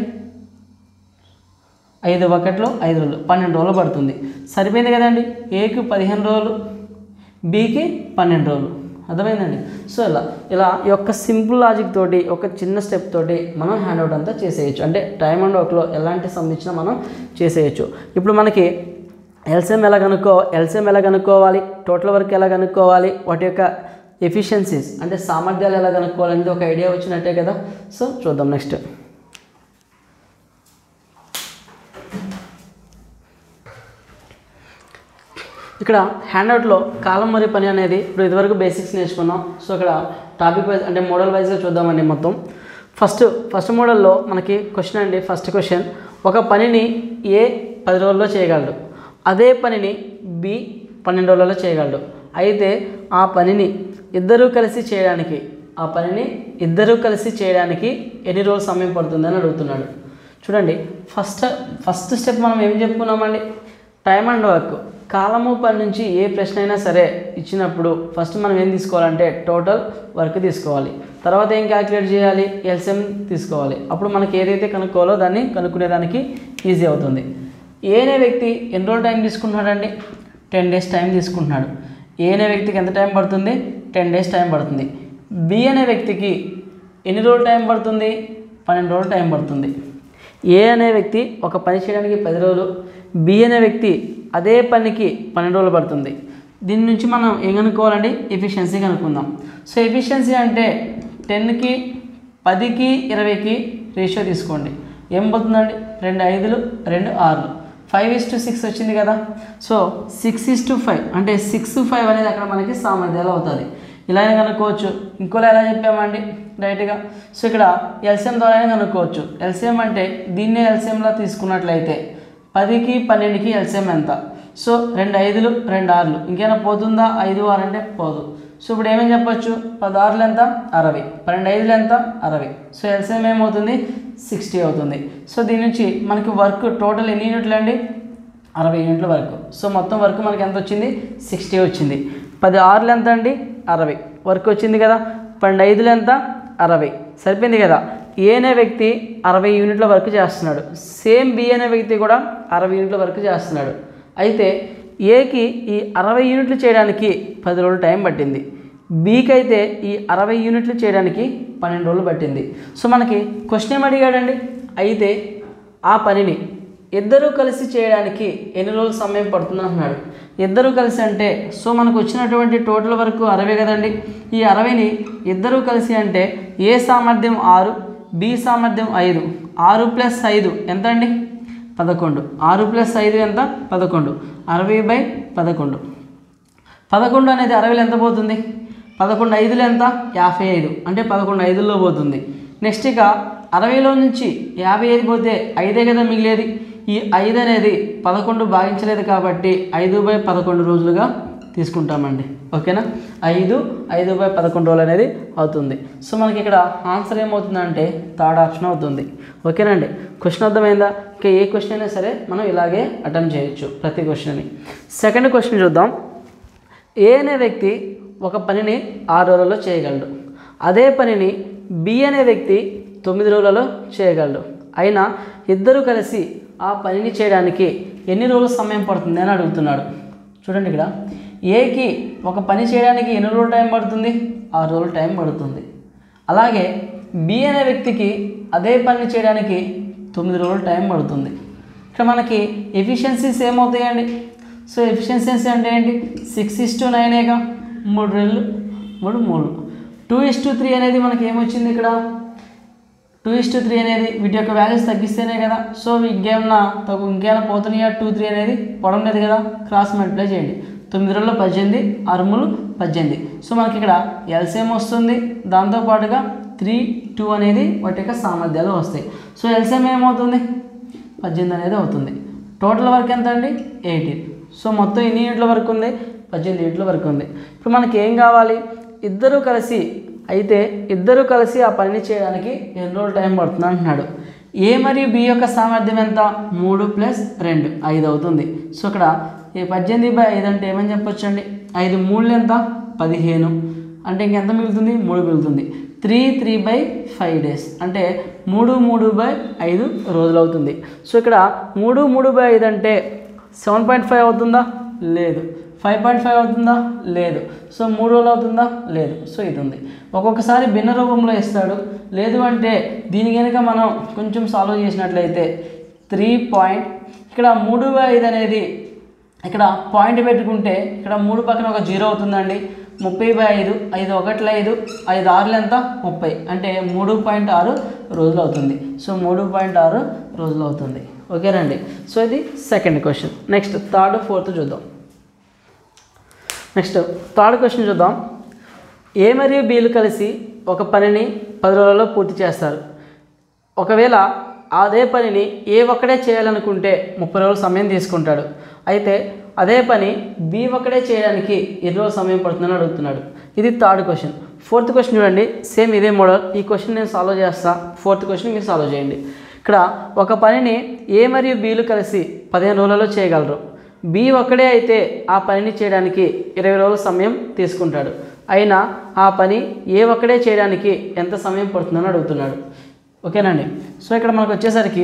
ఐదు బకెట్లు ఐదు రోజులు పన్నెండు రోజులు పడుతుంది సరిపోయింది కదండి ఏకి పదిహేను రోజులు బీకి పన్నెండు రోజులు అర్థమైందండి సో ఇలా ఇలా ఈ యొక్క సింపుల్ లాజిక్ తోటి ఒక చిన్న స్టెప్ తోటి మనం హ్యాండ్అవుట్ అంతా చేసేయచ్చు అంటే టైం అండ్ వర్క్లో ఎలాంటి సమ్ ఇచ్చినా మనం చేసేయచ్చు ఇప్పుడు మనకి ఎల్సిఎం ఎలా కనుక్కో ఎల్సిఎం ఎలా కనుక్కోవాలి టోటల్ వర్క్ ఎలా కనుక్కోవాలి వాటి యొక్క ఎఫిషియన్సీస్ అంటే సామర్థ్యాలు ఎలా కనుక్కోవాలి అనేది ఒక ఐడియా వచ్చినట్టే కదా సో చూద్దాం నెక్స్ట్ ఇక్కడ హ్యాండ్అవుట్లో కాలం మరియు పని అనేది ఇప్పుడు ఇదివరకు బేసిక్స్ నేర్చుకున్నాం సో ఇక్కడ టాపిక్ వైజ్ అంటే మోడల్ వైజ్గా చూద్దామండి మొత్తం ఫస్ట్ ఫస్ట్ మోడల్లో మనకి క్వశ్చన్ అండి ఫస్ట్ క్వశ్చన్ ఒక పనిని ఏ పది రోజుల్లో చేయగలడు అదే పనిని బి పన్నెండు రోజులలో చేయగలడు అయితే ఆ పనిని ఇద్దరూ కలిసి చేయడానికి ఆ పనిని ఇద్దరూ కలిసి చేయడానికి ఎన్ని రోజులు సమయం పడుతుందని అడుగుతున్నాడు చూడండి ఫస్ట్ ఫస్ట్ స్టెప్ మనం ఏం చెప్పుకున్నామండి టైం అండ్ వర్క్ కాలము పని నుంచి ఏ ప్రశ్న అయినా సరే ఇచ్చినప్పుడు ఫస్ట్ మనం ఏం తీసుకోవాలంటే టోటల్ వర్క్ తీసుకోవాలి తర్వాత ఏం క్యాలిక్యులేట్ చేయాలి ఎల్సిఎం తీసుకోవాలి అప్పుడు మనకి ఏదైతే కనుక్కోవాలో దాన్ని కనుక్కునేదానికి ఈజీ అవుతుంది ఏ అనే వ్యక్తి ఎన్ని రోజులు టైం తీసుకుంటున్నాడండి టెన్ డేస్ టైం తీసుకుంటున్నాడు ఏ అనే వ్యక్తికి ఎంత టైం పడుతుంది టెన్ డేస్ టైం పడుతుంది బి అనే వ్యక్తికి ఎన్ని రోజులు టైం పడుతుంది పన్నెండు రోజులు టైం పడుతుంది ఏ అనే వ్యక్తి ఒక పని చేయడానికి పది రోజులు బి అనే వ్యక్తి అదే పనికి పన్నెండు రోజులు పడుతుంది దీని నుంచి మనం ఏం కనుక్కోవాలండి ఎఫిషియన్సీ కనుక్కుందాం సో ఎఫిషియన్సీ అంటే టెన్కి పదికి ఇరవైకి రేషియో తీసుకోండి ఏం పోతుందండి రెండు ఐదులు రెండు ఆరులు ఫైవ్ ఇస్ టు సిక్స్ వచ్చింది కదా so six is to five అంటే సిక్స్ ఫైవ్ అనేది అక్కడ మనకి సామర్థ్యాలు అవుతుంది ఇలా అయినా కనుక్కోవచ్చు ఇంకోలా ఎలా చెప్పామండి డైరెక్ట్గా సో ఇక్కడ ఎల్సిఎం ద్వారా కనుక్కోవచ్చు ఎల్సిఎం అంటే దీన్నే ఎల్సిఎంలా తీసుకున్నట్లయితే పదికి పన్నెండుకి ఎల్సిఎం ఎంత సో రెండు ఐదులు రెండు ఆరులు ఇంకేమైనా పోతుందా ఐదు ఆరు అంటే పోదు సో ఇప్పుడు ఏమేమి చెప్పొచ్చు పదహారులు ఎంత అరవై పన్నెండు ఐదులు ఎంత అరవై సో ఎల్సిఎం ఏమవుతుంది సిక్స్టీ అవుతుంది సో దీని నుంచి మనకి వర్క్ టోటల్ ఎన్ని యూనిట్లు అండి అరవై యూనిట్ల వరకు సో మొత్తం వర్క్ మనకి ఎంత వచ్చింది సిక్స్టీ వచ్చింది పది ఆరులు ఎంత అండి అరవై వర్క్ వచ్చింది కదా పన్నెండు ఐదులు ఎంత అరవై సరిపోయింది కదా ఏ అనే వ్యక్తి అరవై యూనిట్ల వర్క్ చేస్తున్నాడు సేమ్ బి అనే వ్యక్తి కూడా అరవై యూనిట్ల వర్క్ చేస్తున్నాడు అయితే ఏకి ఈ అరవై యూనిట్లు చేయడానికి పది రోజులు టైం పట్టింది బీకి అయితే ఈ అరవై యూనిట్లు చేయడానికి పన్నెండు రోజులు పట్టింది సో మనకి క్వశ్చన్ ఏం అడిగాడండి అయితే ఆ పనిని ఇద్దరూ కలిసి చేయడానికి ఎన్ని రోజులు సమయం పడుతుంది అంటున్నాడు ఇద్దరూ కలిసి అంటే సో మనకు వచ్చినటువంటి టోటల్ వరకు అరవై కదండి ఈ అరవైని ఇద్దరూ కలిసి అంటే ఏ సామర్థ్యం ఆరు బి సామర్థ్యం ఐదు ఆరు ప్లస్ ఐదు ఎంత అండి పదకొండు ఆరు ప్లస్ ఐదు ఎంత పదకొండు అరవై బై పదకొండు పదకొండు అనేది అరవైలో ఎంత పోతుంది పదకొండు ఐదులు ఎంత యాభై ఐదు అంటే పదకొండు ఐదుల్లో పోతుంది నెక్స్ట్ ఇక అరవైలో నుంచి యాభై ఐదు పోతే ఐదే కదా మిగిలేది ఈ ఐదు అనేది పదకొండు భాగించలేదు కాబట్టి ఐదు బై పదకొండు రోజులుగా తీసుకుంటామండి ఓకేనా ఐదు ఐదు బై పదకొండు రోజులు అనేది అవుతుంది సో మనకి ఇక్కడ ఆన్సర్ ఏమవుతుందంటే థర్డ్ ఆప్షన్ అవుతుంది ఓకేనండి క్వశ్చన్ అర్థమైందా ఇంకా ఏ క్వశ్చన్ అయినా సరే మనం ఇలాగే అటెంప్ట్ చేయొచ్చు ప్రతి క్వశ్చన్ని సెకండ్ క్వశ్చన్ చూద్దాం ఏ అనే వ్యక్తి ఒక పనిని ఆరు రోజులలో చేయగలడు అదే పనిని బి అనే వ్యక్తి తొమ్మిది రోజులలో చేయగలడు అయినా ఇద్దరు కలిసి ఆ పనిని చేయడానికి ఎన్ని రోజులు సమయం పడుతుంది అని అడుగుతున్నాడు చూడండి ఇక్కడ ఏకి ఒక పని చేయడానికి ఎన్ని రోజులు టైం పడుతుంది ఆరు రోజులు టైం పడుతుంది అలాగే బి అనే వ్యక్తికి అదే పని చేయడానికి తొమ్మిది రోజులు టైం పడుతుంది ఇక్కడ మనకి ఎఫిషియన్సీస్ ఏమవుతాయండి సో ఎఫిషియన్సీస్ అంటే ఏంటి సిక్స్ ఇస్ టు నైనేగా మూడు రెళ్ళు మూడు మూడు టూ ఇస్ టు త్రీ అనేది మనకి ఏమొచ్చింది ఇక్కడ టూ ఇస్ టు త్రీ అనేది వీటి యొక్క వాల్యూస్ తగ్గిస్తేనే కదా సో ఇంకేమన్నా తగ్గు ఇంకేమైనా పోతున్నాయా టూ త్రీ అనేది పోవడం లేదు కదా క్రాస్ మల్టిప్లై చేయండి తొమ్మిది రోజుల్లో పద్దెనిమిది అరుములు పద్దెనిమిది సో మనకి ఇక్కడ ఎల్సిఎం వస్తుంది దాంతోపాటుగా త్రీ టూ అనేది వాటి యొక్క సామర్థ్యాలు వస్తాయి సో ఎల్సిఎం ఏమవుతుంది పద్దెనిమిది అనేది అవుతుంది టోటల్ వర్క్ ఎంత అండి ఎయిటీన్ సో మొత్తం ఎన్ని యూనిట్ల వరకు ఉంది పద్దెనిమిది యూనిట్ల వరకు ఉంది ఇప్పుడు మనకి ఏం కావాలి ఇద్దరూ కలిసి అయితే ఇద్దరూ కలిసి ఆ పనిని చేయడానికి ఎన్ని రోజులు టైం పడుతుంది అంటున్నాడు ఏ మరియు బి యొక్క సామర్థ్యం ఎంత మూడు ప్లస్ రెండు ఐదు అవుతుంది సో ఇక్కడ ఈ పద్దెనిమిది బై ఐదు అంటే ఏమని చెప్పొచ్చు అండి ఐదు మూడు ఎంత పదిహేను అంటే ఇంకెంత మిగులుతుంది మూడు మిగులుతుంది three three by five days అంటే మూడు మూడు బై ఐదు రోజులు అవుతుంది సో ఇక్కడ మూడు మూడు బై ఐదు అంటే సెవెన్ పాయింట్ ఫైవ్ అవుతుందా లేదు ఫైవ్ పాయింట్ ఫైవ్ అవుతుందా లేదు సో మూడు రోజులు అవుతుందా లేదు సో ఇది ఉంది ఒక్కొక్కసారి భిన్న రూపంలో ఇస్తాడు లేదు అంటే దీని కనుక మనం కొంచెం సాల్వ్ చేసినట్లయితే త్రీ పాయింట్ ఇక్కడ మూడు బై ఐదు అనేది ఇక్కడ పాయింట్ పెట్టుకుంటే ఇక్కడ మూడు పక్కన ఒక జీరో అవుతుందండి ముప్పై బై ఐదు ఐదు ఒకట్ల ఐదు ఐదు ఆరులు ఎంత ముప్పై అంటే మూడు పాయింట్ ఆరు రోజులు అవుతుంది సో మూడు పాయింట్ ఆరు రోజులు అవుతుంది ఓకేనండి సో ఇది second question next third fourth చూద్దాం నెక్స్ట్ థర్డ్ క్వశ్చన్ చూద్దాం ఏ మరియు బీలు కలిసి ఒక పనిని పది రోజులలో పూర్తి చేస్తారు ఒకవేళ అదే పనిని ఏ ఒక్కడే చేయాలనుకుంటే ముప్పై రోజుల సమయం తీసుకుంటాడు అయితే అదే పని బి ఒక్కడే చేయడానికి ఎన్ని రోజులు సమయం పడుతుందని అడుగుతున్నాడు ఇది థర్డ్ క్వశ్చన్ ఫోర్త్ క్వశ్చన్ చూడండి సేమ్ ఇదే మోడల్ ఈ క్వశ్చన్ నేను సాల్వ్ చేస్తా ఫోర్త్ క్వశ్చన్ మీరు సాల్వ్ చేయండి ఇక్కడ ఒక పనిని ఏ మరియు బీలు కలిసి పదిహేను రోజులలో చేయగలరు బి ఒక్కడే అయితే ఆ పనిని చేయడానికి ఇరవై రోజుల సమయం తీసుకుంటాడు అయినా ఆ పని ఏ ఒక్కడే చేయడానికి ఎంత సమయం పడుతుందని అడుగుతున్నాడు ఓకేనండి సో ఇక్కడ మనకు వచ్చేసరికి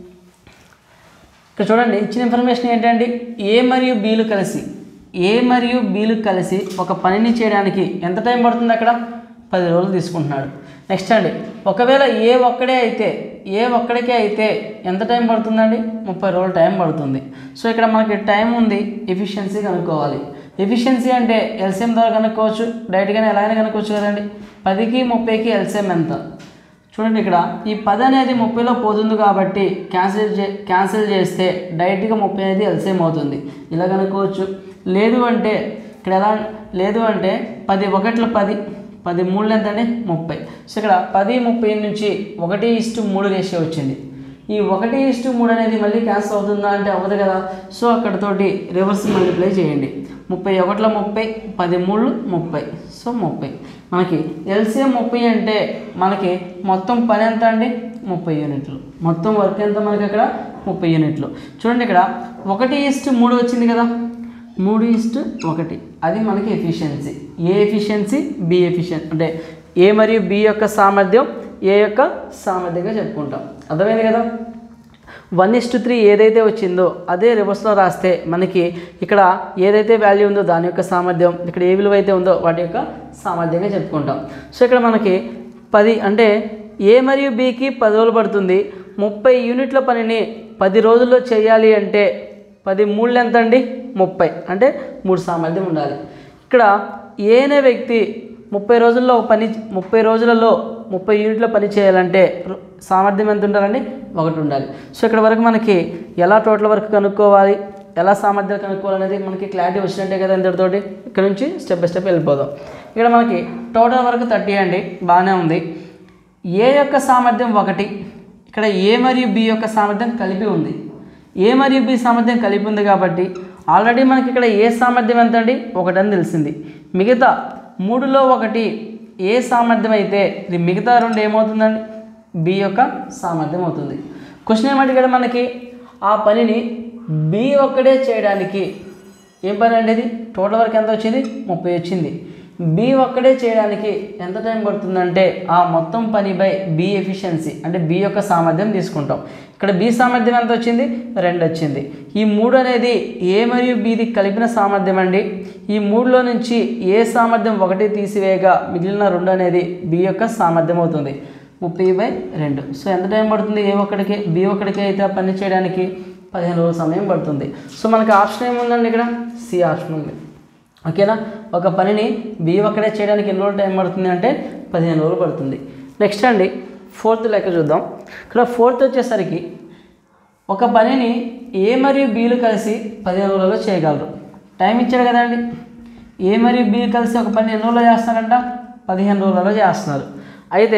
ఇక్కడ చూడండి ఇచ్చిన ఇన్ఫర్మేషన్ ఏంటండి ఏ మరియు బీలు కలిసి ఏ మరియు బీలు కలిసి ఒక పనిని చేయడానికి ఎంత టైం పడుతుంది అక్కడ పది రోజులు తీసుకుంటున్నాడు నెక్స్ట్ అండి ఒకవేళ ఏ ఒక్కడే అయితే ఏ ఒక్కడికే అయితే ఎంత టైం పడుతుందండి ముప్పై రోజులు టైం పడుతుంది సో ఇక్కడ మనకి టైం ఉంది ఎఫిషియన్సీ కనుక్కోవాలి ఎఫిషియన్సీ అంటే ఎల్సిఎం ద్వారా కనుక్కోవచ్చు డైరెక్ట్గానే ఎలాగైనా కనుక్కోవచ్చు కదండి పదికి ముప్పైకి ఎల్సిఎం ఎంత చూడండి ఇక్కడ ఈ పది అనేది ముప్పైలో పోతుంది కాబట్టి క్యాన్సిల్ చే క్యాన్సిల్ చేస్తే డైరెక్ట్గా ముప్పై అనేది ఎల్సిఎం అవుతుంది ఇలా కనుక్కోవచ్చు లేదు అంటే ఇక్కడ ఎలా లేదు అంటే పది ఒకట్లు పది పది మూడు ఎంత అండి ముప్పై సో ఇక్కడ పది ముప్పై నుంచి ఒకటి ఇస్టు మూడు రేషియో వచ్చింది ఈ ఒకటి ఇస్టు మూడు అనేది మళ్ళీ క్యాన్సిల్ అవుతుందా అంటే అవ్వదు కదా సో అక్కడతోటి రివర్స్ మల్టిప్లై చేయండి ముప్పై ఒకటిలో ముప్పై పది మూడు ముప్పై సో ముప్పై మనకి ఎల్సిఎం ముప్పై అంటే మనకి మొత్తం పని ఎంత అండి ముప్పై యూనిట్లు మొత్తం వర్క్ ఎంత మనకి అక్కడ ముప్పై యూనిట్లు చూడండి ఇక్కడ ఒకటి ఇస్ట్ మూడు వచ్చింది కదా మూడు ఇస్ట్ ఒకటి అది మనకి efficiency A efficiency B efficient అంటే ఏ మరియు బి యొక్క సామర్థ్యం ఏ యొక్క సామర్థ్యంగా చెప్పుకుంటాం అర్థమైంది కదా వన్ ఇస్ టు త్రీ ఏదైతే వచ్చిందో అదే రివర్స్లో రాస్తే మనకి ఇక్కడ ఏదైతే వాల్యూ ఉందో దాని యొక్క సామర్థ్యం ఇక్కడ ఏ విలువ అయితే ఉందో వాటి యొక్క సామర్థ్యంగా చెప్పుకుంటాం సో ఇక్కడ మనకి పది అంటే ఏ మరియు బికి పది రోజులు పడుతుంది ముప్పై యూనిట్ల పనిని పది రోజుల్లో చేయాలి అంటే పది మూడు ఎంత అండి ముప్పై అంటే మూడు సామర్థ్యం ఉండాలి ఇక్కడ ఏ అనే వ్యక్తి ముప్పై రోజుల్లో ఒక పని ముప్పై రోజులలో ముప్పై యూనిట్ల పని చేయాలంటే రు- సామర్థ్యం ఎంత ఉండాలండి ఒకటి ఉండాలి సో ఇక్కడ వరకు మనకి ఎలా టోటల్ వర్క్ కనుక్కోవాలి ఎలా సామర్థ్యాలు కనుక్కోవాలనేది మనకి క్లారిటీ వచ్చినట్టే కదా ఇంతటితోటి ఇక్కడ నుంచి స్టెప్ బై స్టెప్ వెళ్ళిపోదాం ఇక్కడ మనకి టోటల్ వర్క్ థర్టీ అండి బాగానే ఉంది ఏ యొక్క సామర్థ్యం ఒకటి ఇక్కడ ఏ మరియు బి యొక్క సామర్థ్యం కలిపి ఉంది ఏ మరియు బి సామర్థ్యం కలిపి ఉంది కాబట్టి ఆల్రెడీ మనకి ఇక్కడ ఏ సామర్థ్యం ఎంత అండి ఒకటని తెలిసింది మిగతా మూడులో ఒకటి ఏ సామర్థ్యం అయితే ఇది మిగతా రెండు ఏమవుతుందండి బి యొక్క సామర్థ్యం అవుతుంది క్వశ్చన్ ఏమంటే ఇక్కడ మనకి ఆ పనిని బి ఒక్కడే చేయడానికి ఏం పని అండి ఇది టోటల్ వర్క్ ఎంత వచ్చింది ముప్పై వచ్చింది బి ఒక్కడే చేయడానికి ఎంత టైం పడుతుందంటే ఆ మొత్తం పని బై బి ఎఫిషియన్సీ అంటే బి యొక్క సామర్థ్యం తీసుకుంటాం ఇక్కడ బి సామర్థ్యం ఎంత వచ్చింది రెండు వచ్చింది ఈ మూడు అనేది ఏ మరియు బిది కలిపిన సామర్థ్యం అండి ఈ మూడులో నుంచి ఏ సామర్థ్యం ఒకటి తీసివేయగా మిగిలిన రెండు అనేది బి యొక్క సామర్థ్యం అవుతుంది ముప్పై బై రెండు సో ఎంత టైం పడుతుంది ఏ ఒక్కడికి బి ఒక్కడికి అయితే ఆ పని చేయడానికి పదిహేను రోజుల సమయం పడుతుంది సో మనకి ఆప్షన్ ఏముందండి ఇక్కడ సి ఆప్షన్ ఉంది ఓకేనా ఒక పనిని బి ఒక్కడే చేయడానికి ఎన్ని రోజులు టైం పడుతుంది అంటే పదిహేను రోజులు పడుతుంది నెక్స్ట్ అండి ఫోర్త్ లెక్క చూద్దాం ఇక్కడ ఫోర్త్ వచ్చేసరికి ఒక పనిని ఏ మరియు బీలు కలిసి పదిహేను రోజులలో చేయగలరు టైం ఇచ్చాడు కదండి ఏ మరియు బి కలిసి ఒక పని ఎన్ని రోజుల్లో చేస్తారంట పదిహేను రోజులలో చేస్తున్నారు అయితే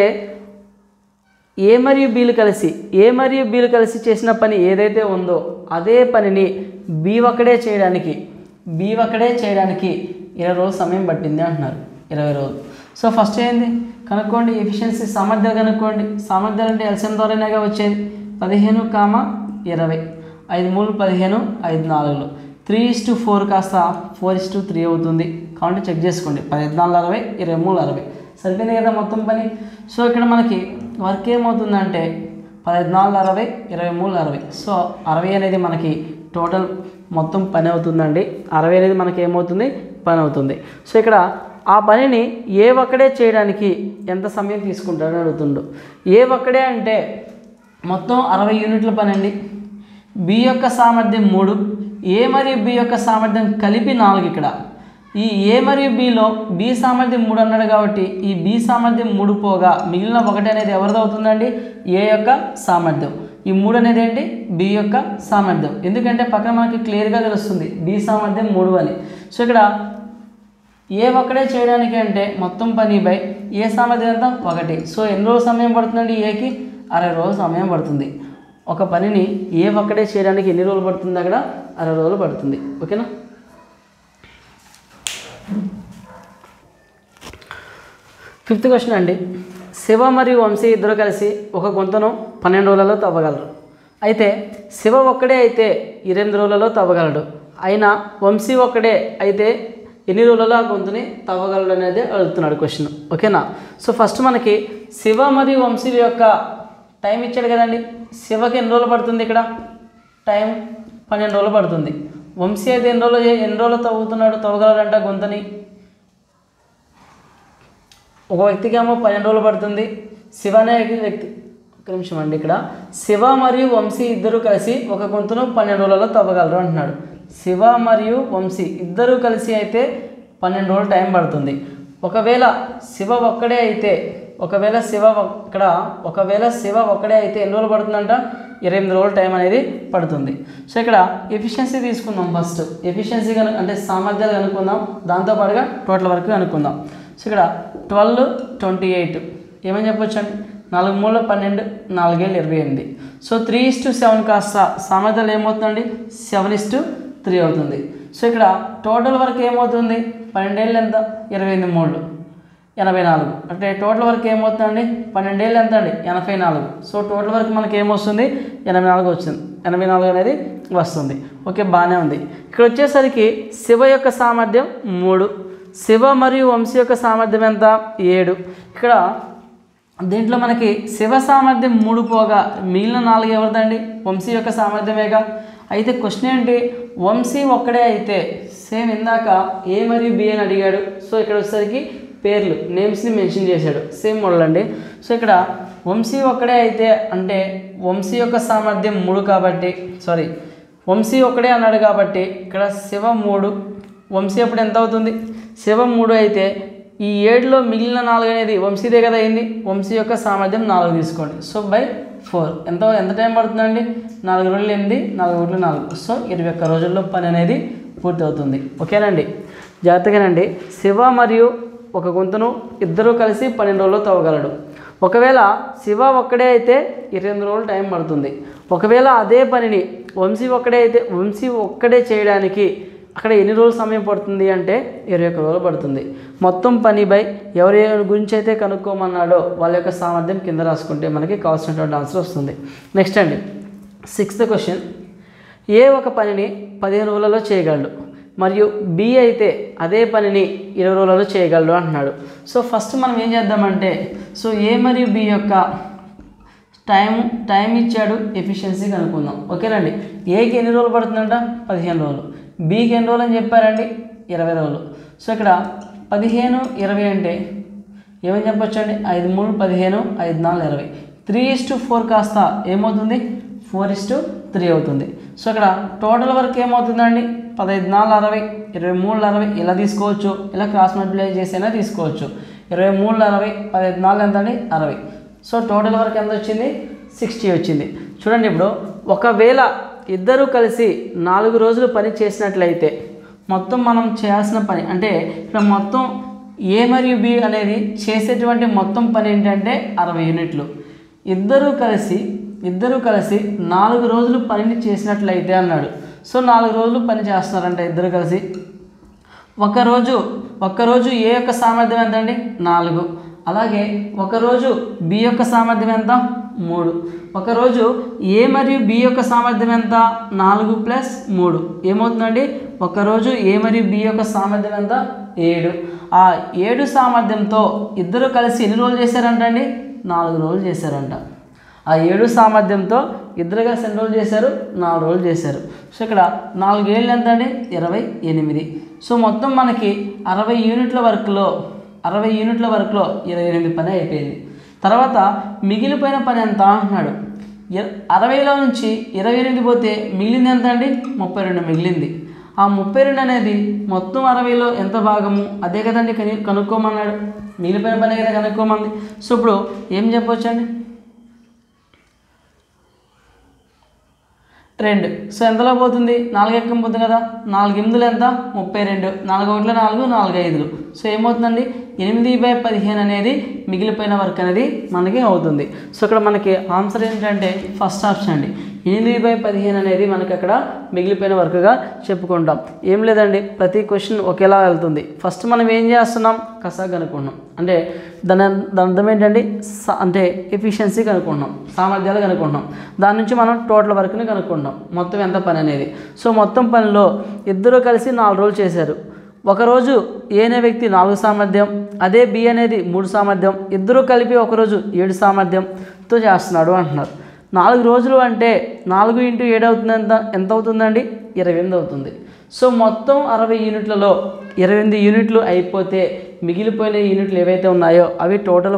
ఏ మరియు బీలు కలిసి ఏ మరియు బీలు కలిసి చేసిన పని ఏదైతే ఉందో అదే పనిని బి ఒక్కడే చేయడానికి బి ఒక్కడే చేయడానికి ఇరవై రోజులు సమయం పట్టింది అంటున్నారు ఇరవై రోజులు సో ఫస్ట్ ఏంది కనుక్కోండి ఎఫిషియన్సీ సామర్థ్యాలు కనుక్కోండి సామర్థ్యాలు అంటే ఎల్సిఎం ద్వారానేగా వచ్చేది పదిహేను కామ ఇరవై ఐదు మూడు పదిహేను ఐదు నాలుగులు త్రీ ఇస్ టు ఫోర్ కాస్త ఫోర్ ఇస్ టు త్రీ అవుతుంది కాబట్టి చెక్ చేసుకోండి పదిహేను అరవై ఇరవై మూడు అరవై సరిపోయింది కదా మొత్తం పని సో ఇక్కడ మనకి వర్క్ ఏమవుతుందంటే పద్నాలుగు అరవై ఇరవై మూడు అరవై సో అరవై అనేది మనకి టోటల్ మొత్తం పని అవుతుందండి అరవై అనేది మనకి ఏమవుతుంది పని అవుతుంది సో ఇక్కడ ఆ పనిని ఏ ఒక్కడే చేయడానికి ఎంత సమయం తీసుకుంటాడని అడుగుతుండు ఏ ఒక్కడే అంటే మొత్తం అరవై యూనిట్ల పని అండి బి యొక్క సామర్థ్యం మూడు ఏ మరియు బి యొక్క సామర్థ్యం కలిపి నాలుగు ఇక్కడ ఈ ఏ మరియు బిలో బి సామర్థ్యం మూడు అన్నాడు కాబట్టి ఈ బి సామర్థ్యం మూడు పోగా మిగిలిన ఒకటి అనేది ఎవరిది అవుతుందండి ఏ యొక్క సామర్థ్యం ఈ మూడు అనేది ఏంటి బి యొక్క సామర్థ్యం ఎందుకంటే పక్కన మనకి క్లియర్గా తెలుస్తుంది బి సామర్థ్యం మూడు అని సో ఇక్కడ ఏ ఒక్కడే చేయడానికి అంటే మొత్తం పని బై ఏ సామర్థ్యం ఎంత ఒకటి సో ఎన్ని రోజులు సమయం పడుతుందండి ఏకి అరవై రోజులు సమయం పడుతుంది ఒక పనిని ఏ ఒక్కడే చేయడానికి ఎన్ని రోజులు పడుతుంది అక్కడ అరవై రోజులు పడుతుంది ఓకేనా ఫిఫ్త్ క్వశ్చన్ అండి శివ మరియు వంశీ ఇద్దరు కలిసి ఒక గుంతను పన్నెండు రోజులలో తవ్వగలరు అయితే శివ ఒక్కడే అయితే ఎనిమిది రోజులలో తవ్వగలడు అయినా వంశీ ఒక్కడే అయితే ఎన్ని రోజులలో ఆ గొంతుని తవ్వగలడు అనేది అడుగుతున్నాడు క్వశ్చన్ ఓకేనా సో ఫస్ట్ మనకి శివ మరియు వంశీల యొక్క టైం ఇచ్చాడు కదండి శివకి ఎన్ని రోజులు పడుతుంది ఇక్కడ టైం పన్నెండు రోజులు పడుతుంది వంశీ అయితే ఎన్ని రోజులు చే- ఎన్ని రోజులు తవ్వుతున్నాడు తవ్వగలడంట గొంతుని ఒక వ్యక్తికి ఏమో పన్నెండు రోజులు పడుతుంది శివ అనే వ్యక్తి ఒక నిమిషం అండి ఇక్కడ శివ మరియు వంశీ ఇద్దరు కలిసి ఒక గొంతును పన్నెండు రోజులలో తవ్వగలరు అంటున్నాడు శివ మరియు వంశీ ఇద్దరు కలిసి అయితే పన్నెండు రోజులు టైం పడుతుంది ఒకవేళ శివ ఒక్కడే అయితే ఒకవేళ శివ ఒక్- ఇక్కడ ఒకవేళ శివ ఒక్కడే అయితే ఎన్ని రోజులు పడుతుందంట ఇరవై ఎనిమిది రోజులు టైం అనేది పడుతుంది సో ఇక్కడ ఎఫిషియన్సీ తీసుకుందాం ఫస్ట్ ఎఫిషియన్సీ కను అంటే సామర్థ్యాలు కనుక్కుందాం దాంతోపాటుగా టోటల్ వరకు కనుక్కుందాం సో ఇక్కడ ట్వెల్వ్ ట్వంటీ ఎయిట్ ఏమని చెప్పొచ్చు అండి నాలుగు మూడు పన్నెండు నాలుగేళ్ళు ఇరవై ఎనిమిది so three is to seven కాస్త సామర్థ్యాలు ఏమవుతుందండి సెవెన్ ఇస్ టు త్రీ అవుతుంది సో ఇక్కడ టోటల్ వరకు ఏమవుతుంది పన్నెండేళ్ళు ఎంత ఇరవై ఎనిమిది మూడు ఎనభై నాలుగు అంటే టోటల్ వరకు ఏమవుతుందండి పన్నెండేళ్ళు ఎంత అండి ఎనభై నాలుగు సో టోటల్ వరకు మనకి ఏమొస్తుంది ఎనభై నాలుగు వచ్చింది ఎనభై నాలుగు అనేది వస్తుంది ఓకే బాగానే ఉంది ఇక్కడ వచ్చేసరికి శివ యొక్క సామర్థ్యం మూడు శివ మరియు వంశీ యొక్క సామర్థ్యం ఎంత ఏడు ఇక్కడ దీంట్లో మనకి శివ సామర్థ్యం మూడు పోగా మిగిలిన నాలుగు ఎవరిదండి వంశీ యొక్క సామర్థ్యమేగా అయితే క్వశ్చన్ ఏంటి వంశీ ఒక్కడే అయితే సేమ్ ఇందాక ఏ మరియు బి అని అడిగాడు సో ఇక్కడ వచ్చేసరికి పేర్లు నేమ్స్ని మెన్షన్ చేశాడు సేమ్ మోడల్ అండి సో ఇక్కడ వంశీ ఒక్కడే అయితే అంటే వంశీ యొక్క సామర్థ్యం మూడు కాబట్టి సారీ వంశీ ఒక్కడే అన్నాడు కాబట్టి ఇక్కడ శివ మూడు వంశీ అప్పుడు ఎంత అవుతుంది శివ మూడు అయితే ఈ ఏడులో మిగిలిన నాలుగు అనేది వంశీదే కదా అయింది వంశీ యొక్క సామర్థ్యం నాలుగు తీసుకోండి సో బై ఫోర్ ఎంత ఎంత టైం పడుతుందండి నాలుగు రోజులు ఎనిమిది నాలుగు రోజులు నాలుగు సో ఇరవై ఒక్క రోజుల్లో పని అనేది పూర్తి అవుతుంది ఓకేనండి జాగ్రత్తగానండి శివ మరియు ఒక గొంతును ఇద్దరూ కలిసి పన్నెండు రోజుల్లో తవ్వగలడు ఒకవేళ శివ ఒక్కడే అయితే ఇరవై ఎనిమిది రోజులు టైం పడుతుంది ఒకవేళ అదే పనిని వంశీ ఒక్కడే అయితే వంశీ ఒక్కడే చేయడానికి అక్కడ ఎన్ని రోజులు సమయం పడుతుంది అంటే ఇరవై ఒక్క రోజులు పడుతుంది మొత్తం పని బై ఎవరి గురించి అయితే కనుక్కోమన్నాడో వాళ్ళ యొక్క సామర్థ్యం కింద రాసుకుంటే మనకి కావాల్సినటువంటి ఆన్సర్ వస్తుంది నెక్స్ట్ అండి సిక్స్త్ క్వశ్చన్ ఏ ఒక పనిని పదిహేను రోజులలో చేయగలడు మరియు బి అయితే అదే పనిని ఇరవై రోజులలో చేయగలడు అంటున్నాడు సో ఫస్ట్ మనం ఏం చేద్దామంటే సో ఏ మరియు బి యొక్క టైం టైం ఇచ్చాడు ఎఫిషియన్సీ కనుక్కుందాం ఓకేనండి ఏకి ఎన్ని రోజులు పడుతుందంట పదిహేను రోజులు బీకి ఎన్ని రోజులు అని చెప్పారండి ఇరవై రోజులు సో ఇక్కడ పదిహేను ఇరవై అంటే ఏమని చెప్పొచ్చు అండి ఐదు మూడు పదిహేను ఐదు నాలుగు ఇరవై త్రీ ఇస్ టు ఫోర్ కాస్త ఏమవుతుంది ఫోర్ ఇస్ టు త్రీ అవుతుంది సో ఇక్కడ టోటల్ వర్క్ ఏమవుతుందండి పదహైదు నాలుగు అరవై ఇరవై మూడు అరవై ఇలా తీసుకోవచ్చు ఇలా క్రాస్ మల్టిప్లై చేసైనా తీసుకోవచ్చు ఇరవై మూడు అరవై పదహైదు నాలుగు ఎంత అండి అరవై సో టోటల్ వర్క్ ఎంత వచ్చింది సిక్స్టీ వచ్చింది చూడండి ఇప్పుడు ఒకవేళ ఇద్దరు కలిసి నాలుగు రోజులు పని చేసినట్లయితే మొత్తం మనం చేయాల్సిన పని అంటే ఇక్కడ మొత్తం ఏ మరియు బి అనేది చేసేటువంటి మొత్తం పని ఏంటంటే అరవై యూనిట్లు ఇద్దరూ కలిసి ఇద్దరూ కలిసి నాలుగు రోజులు పనిని చేసినట్లయితే అన్నాడు సో నాలుగు రోజులు పని చేస్తున్నారంట ఇద్దరు కలిసి ఒకరోజు ఒక్కరోజు ఏ యొక్క సామర్థ్యం ఎంత అండి నాలుగు అలాగే ఒకరోజు బి యొక్క సామర్థ్యం ఎంత మూడు ఒకరోజు ఏ మరియు బి యొక్క సామర్థ్యం ఎంత నాలుగు ప్లస్ మూడు ఏమవుతుందండి ఒకరోజు ఏ మరియు బి యొక్క సామర్థ్యం ఎంత ఏడు ఆ ఏడు సామర్థ్యంతో ఇద్దరు కలిసి ఎన్ని రోజులు చేశారంట అండి నాలుగు రోజులు చేశారంట ఆ ఏడు సామర్థ్యంతో ఇద్దరు కలిసి ఎన్ని రోజులు చేశారు నాలుగు రోజులు చేశారు సో ఇక్కడ నాలుగు ఏళ్ళు ఎంత అండి ఇరవై ఎనిమిది సో మొత్తం మనకి అరవై యూనిట్ల వర్క్లో అరవై యూనిట్ల వర్క్లో ఇరవై ఎనిమిది పని అయిపోయింది తర్వాత మిగిలిపోయిన పని ఎంత అంటున్నాడు ఇర- అరవైలో నుంచి ఇరవై ఎనిమిది పోతే మిగిలింది ఎంత అండి ముప్పై రెండు మిగిలింది ఆ ముప్పై రెండు అనేది మొత్తం అరవైలో ఎంత భాగము అదే కదండి కని కనుక్కోమన్నాడు మిగిలిపోయిన పని కదా కనుక్కోమంది సో ఇప్పుడు ఏం చెప్పొచ్చు అండి రెండు సో ఎంతలో పోతుంది నాలుగు ఎక్కం పోతుంది కదా నాలుగు ఎనిమిదిలు ఎంత ముప్పై రెండు నాలుగు ఒకటిలో నాలుగు నాలుగు ఐదులు సో ఏమవుతుందండి ఎనిమిది బై పదిహేను అనేది మిగిలిపోయిన వర్క్ అనేది మనకి అవుతుంది సో ఇక్కడ మనకి ఆన్సర్ ఏంటంటే ఫస్ట్ ఆప్షన్ అండి ఎనిమిది బై పదిహేను అనేది మనకి అక్కడ మిగిలిపోయిన వర్క్గా చెప్పుకుంటాం ఏం లేదండి ప్రతి క్వశ్చన్ ఒకేలా వెళ్తుంది ఫస్ట్ మనం ఏం చేస్తున్నాం కసా కనుక్కుంటున్నాం అంటే దాని దాని అర్థం ఏంటండి స- అంటే ఎఫిషియన్సీ కనుక్కుంటున్నాం సామర్థ్యాలు కనుక్కుంటున్నాం దాని నుంచి మనం టోటల్ వర్క్ని కనుక్కుంటాం మొత్తం ఎంత పని అనేది సో మొత్తం పనిలో ఇద్దరు కలిసి నాలుగు రోజులు చేశారు ఒకరోజు ఏ అనే వ్యక్తి నాలుగు సామర్థ్యం అదే బి అనేది మూడు సామర్థ్యం ఇద్దరు కలిపి ఒకరోజు ఏడు సామర్థ్యంతో చేస్తున్నాడు అంటున్నారు నాలుగు రోజులు అంటే నాలుగు ఇంటూ ఏడు అవుతుంది ఎంత ఎంత అవుతుందండి ఇరవై ఎనిమిది అవుతుంది సో మొత్తం అరవై యూనిట్లలో ఇరవై ఎనిమిది యూనిట్లు అయిపోతే మిగిలిపోయిన యూనిట్లు ఏవైతే ఉన్నాయో అవి టోటల్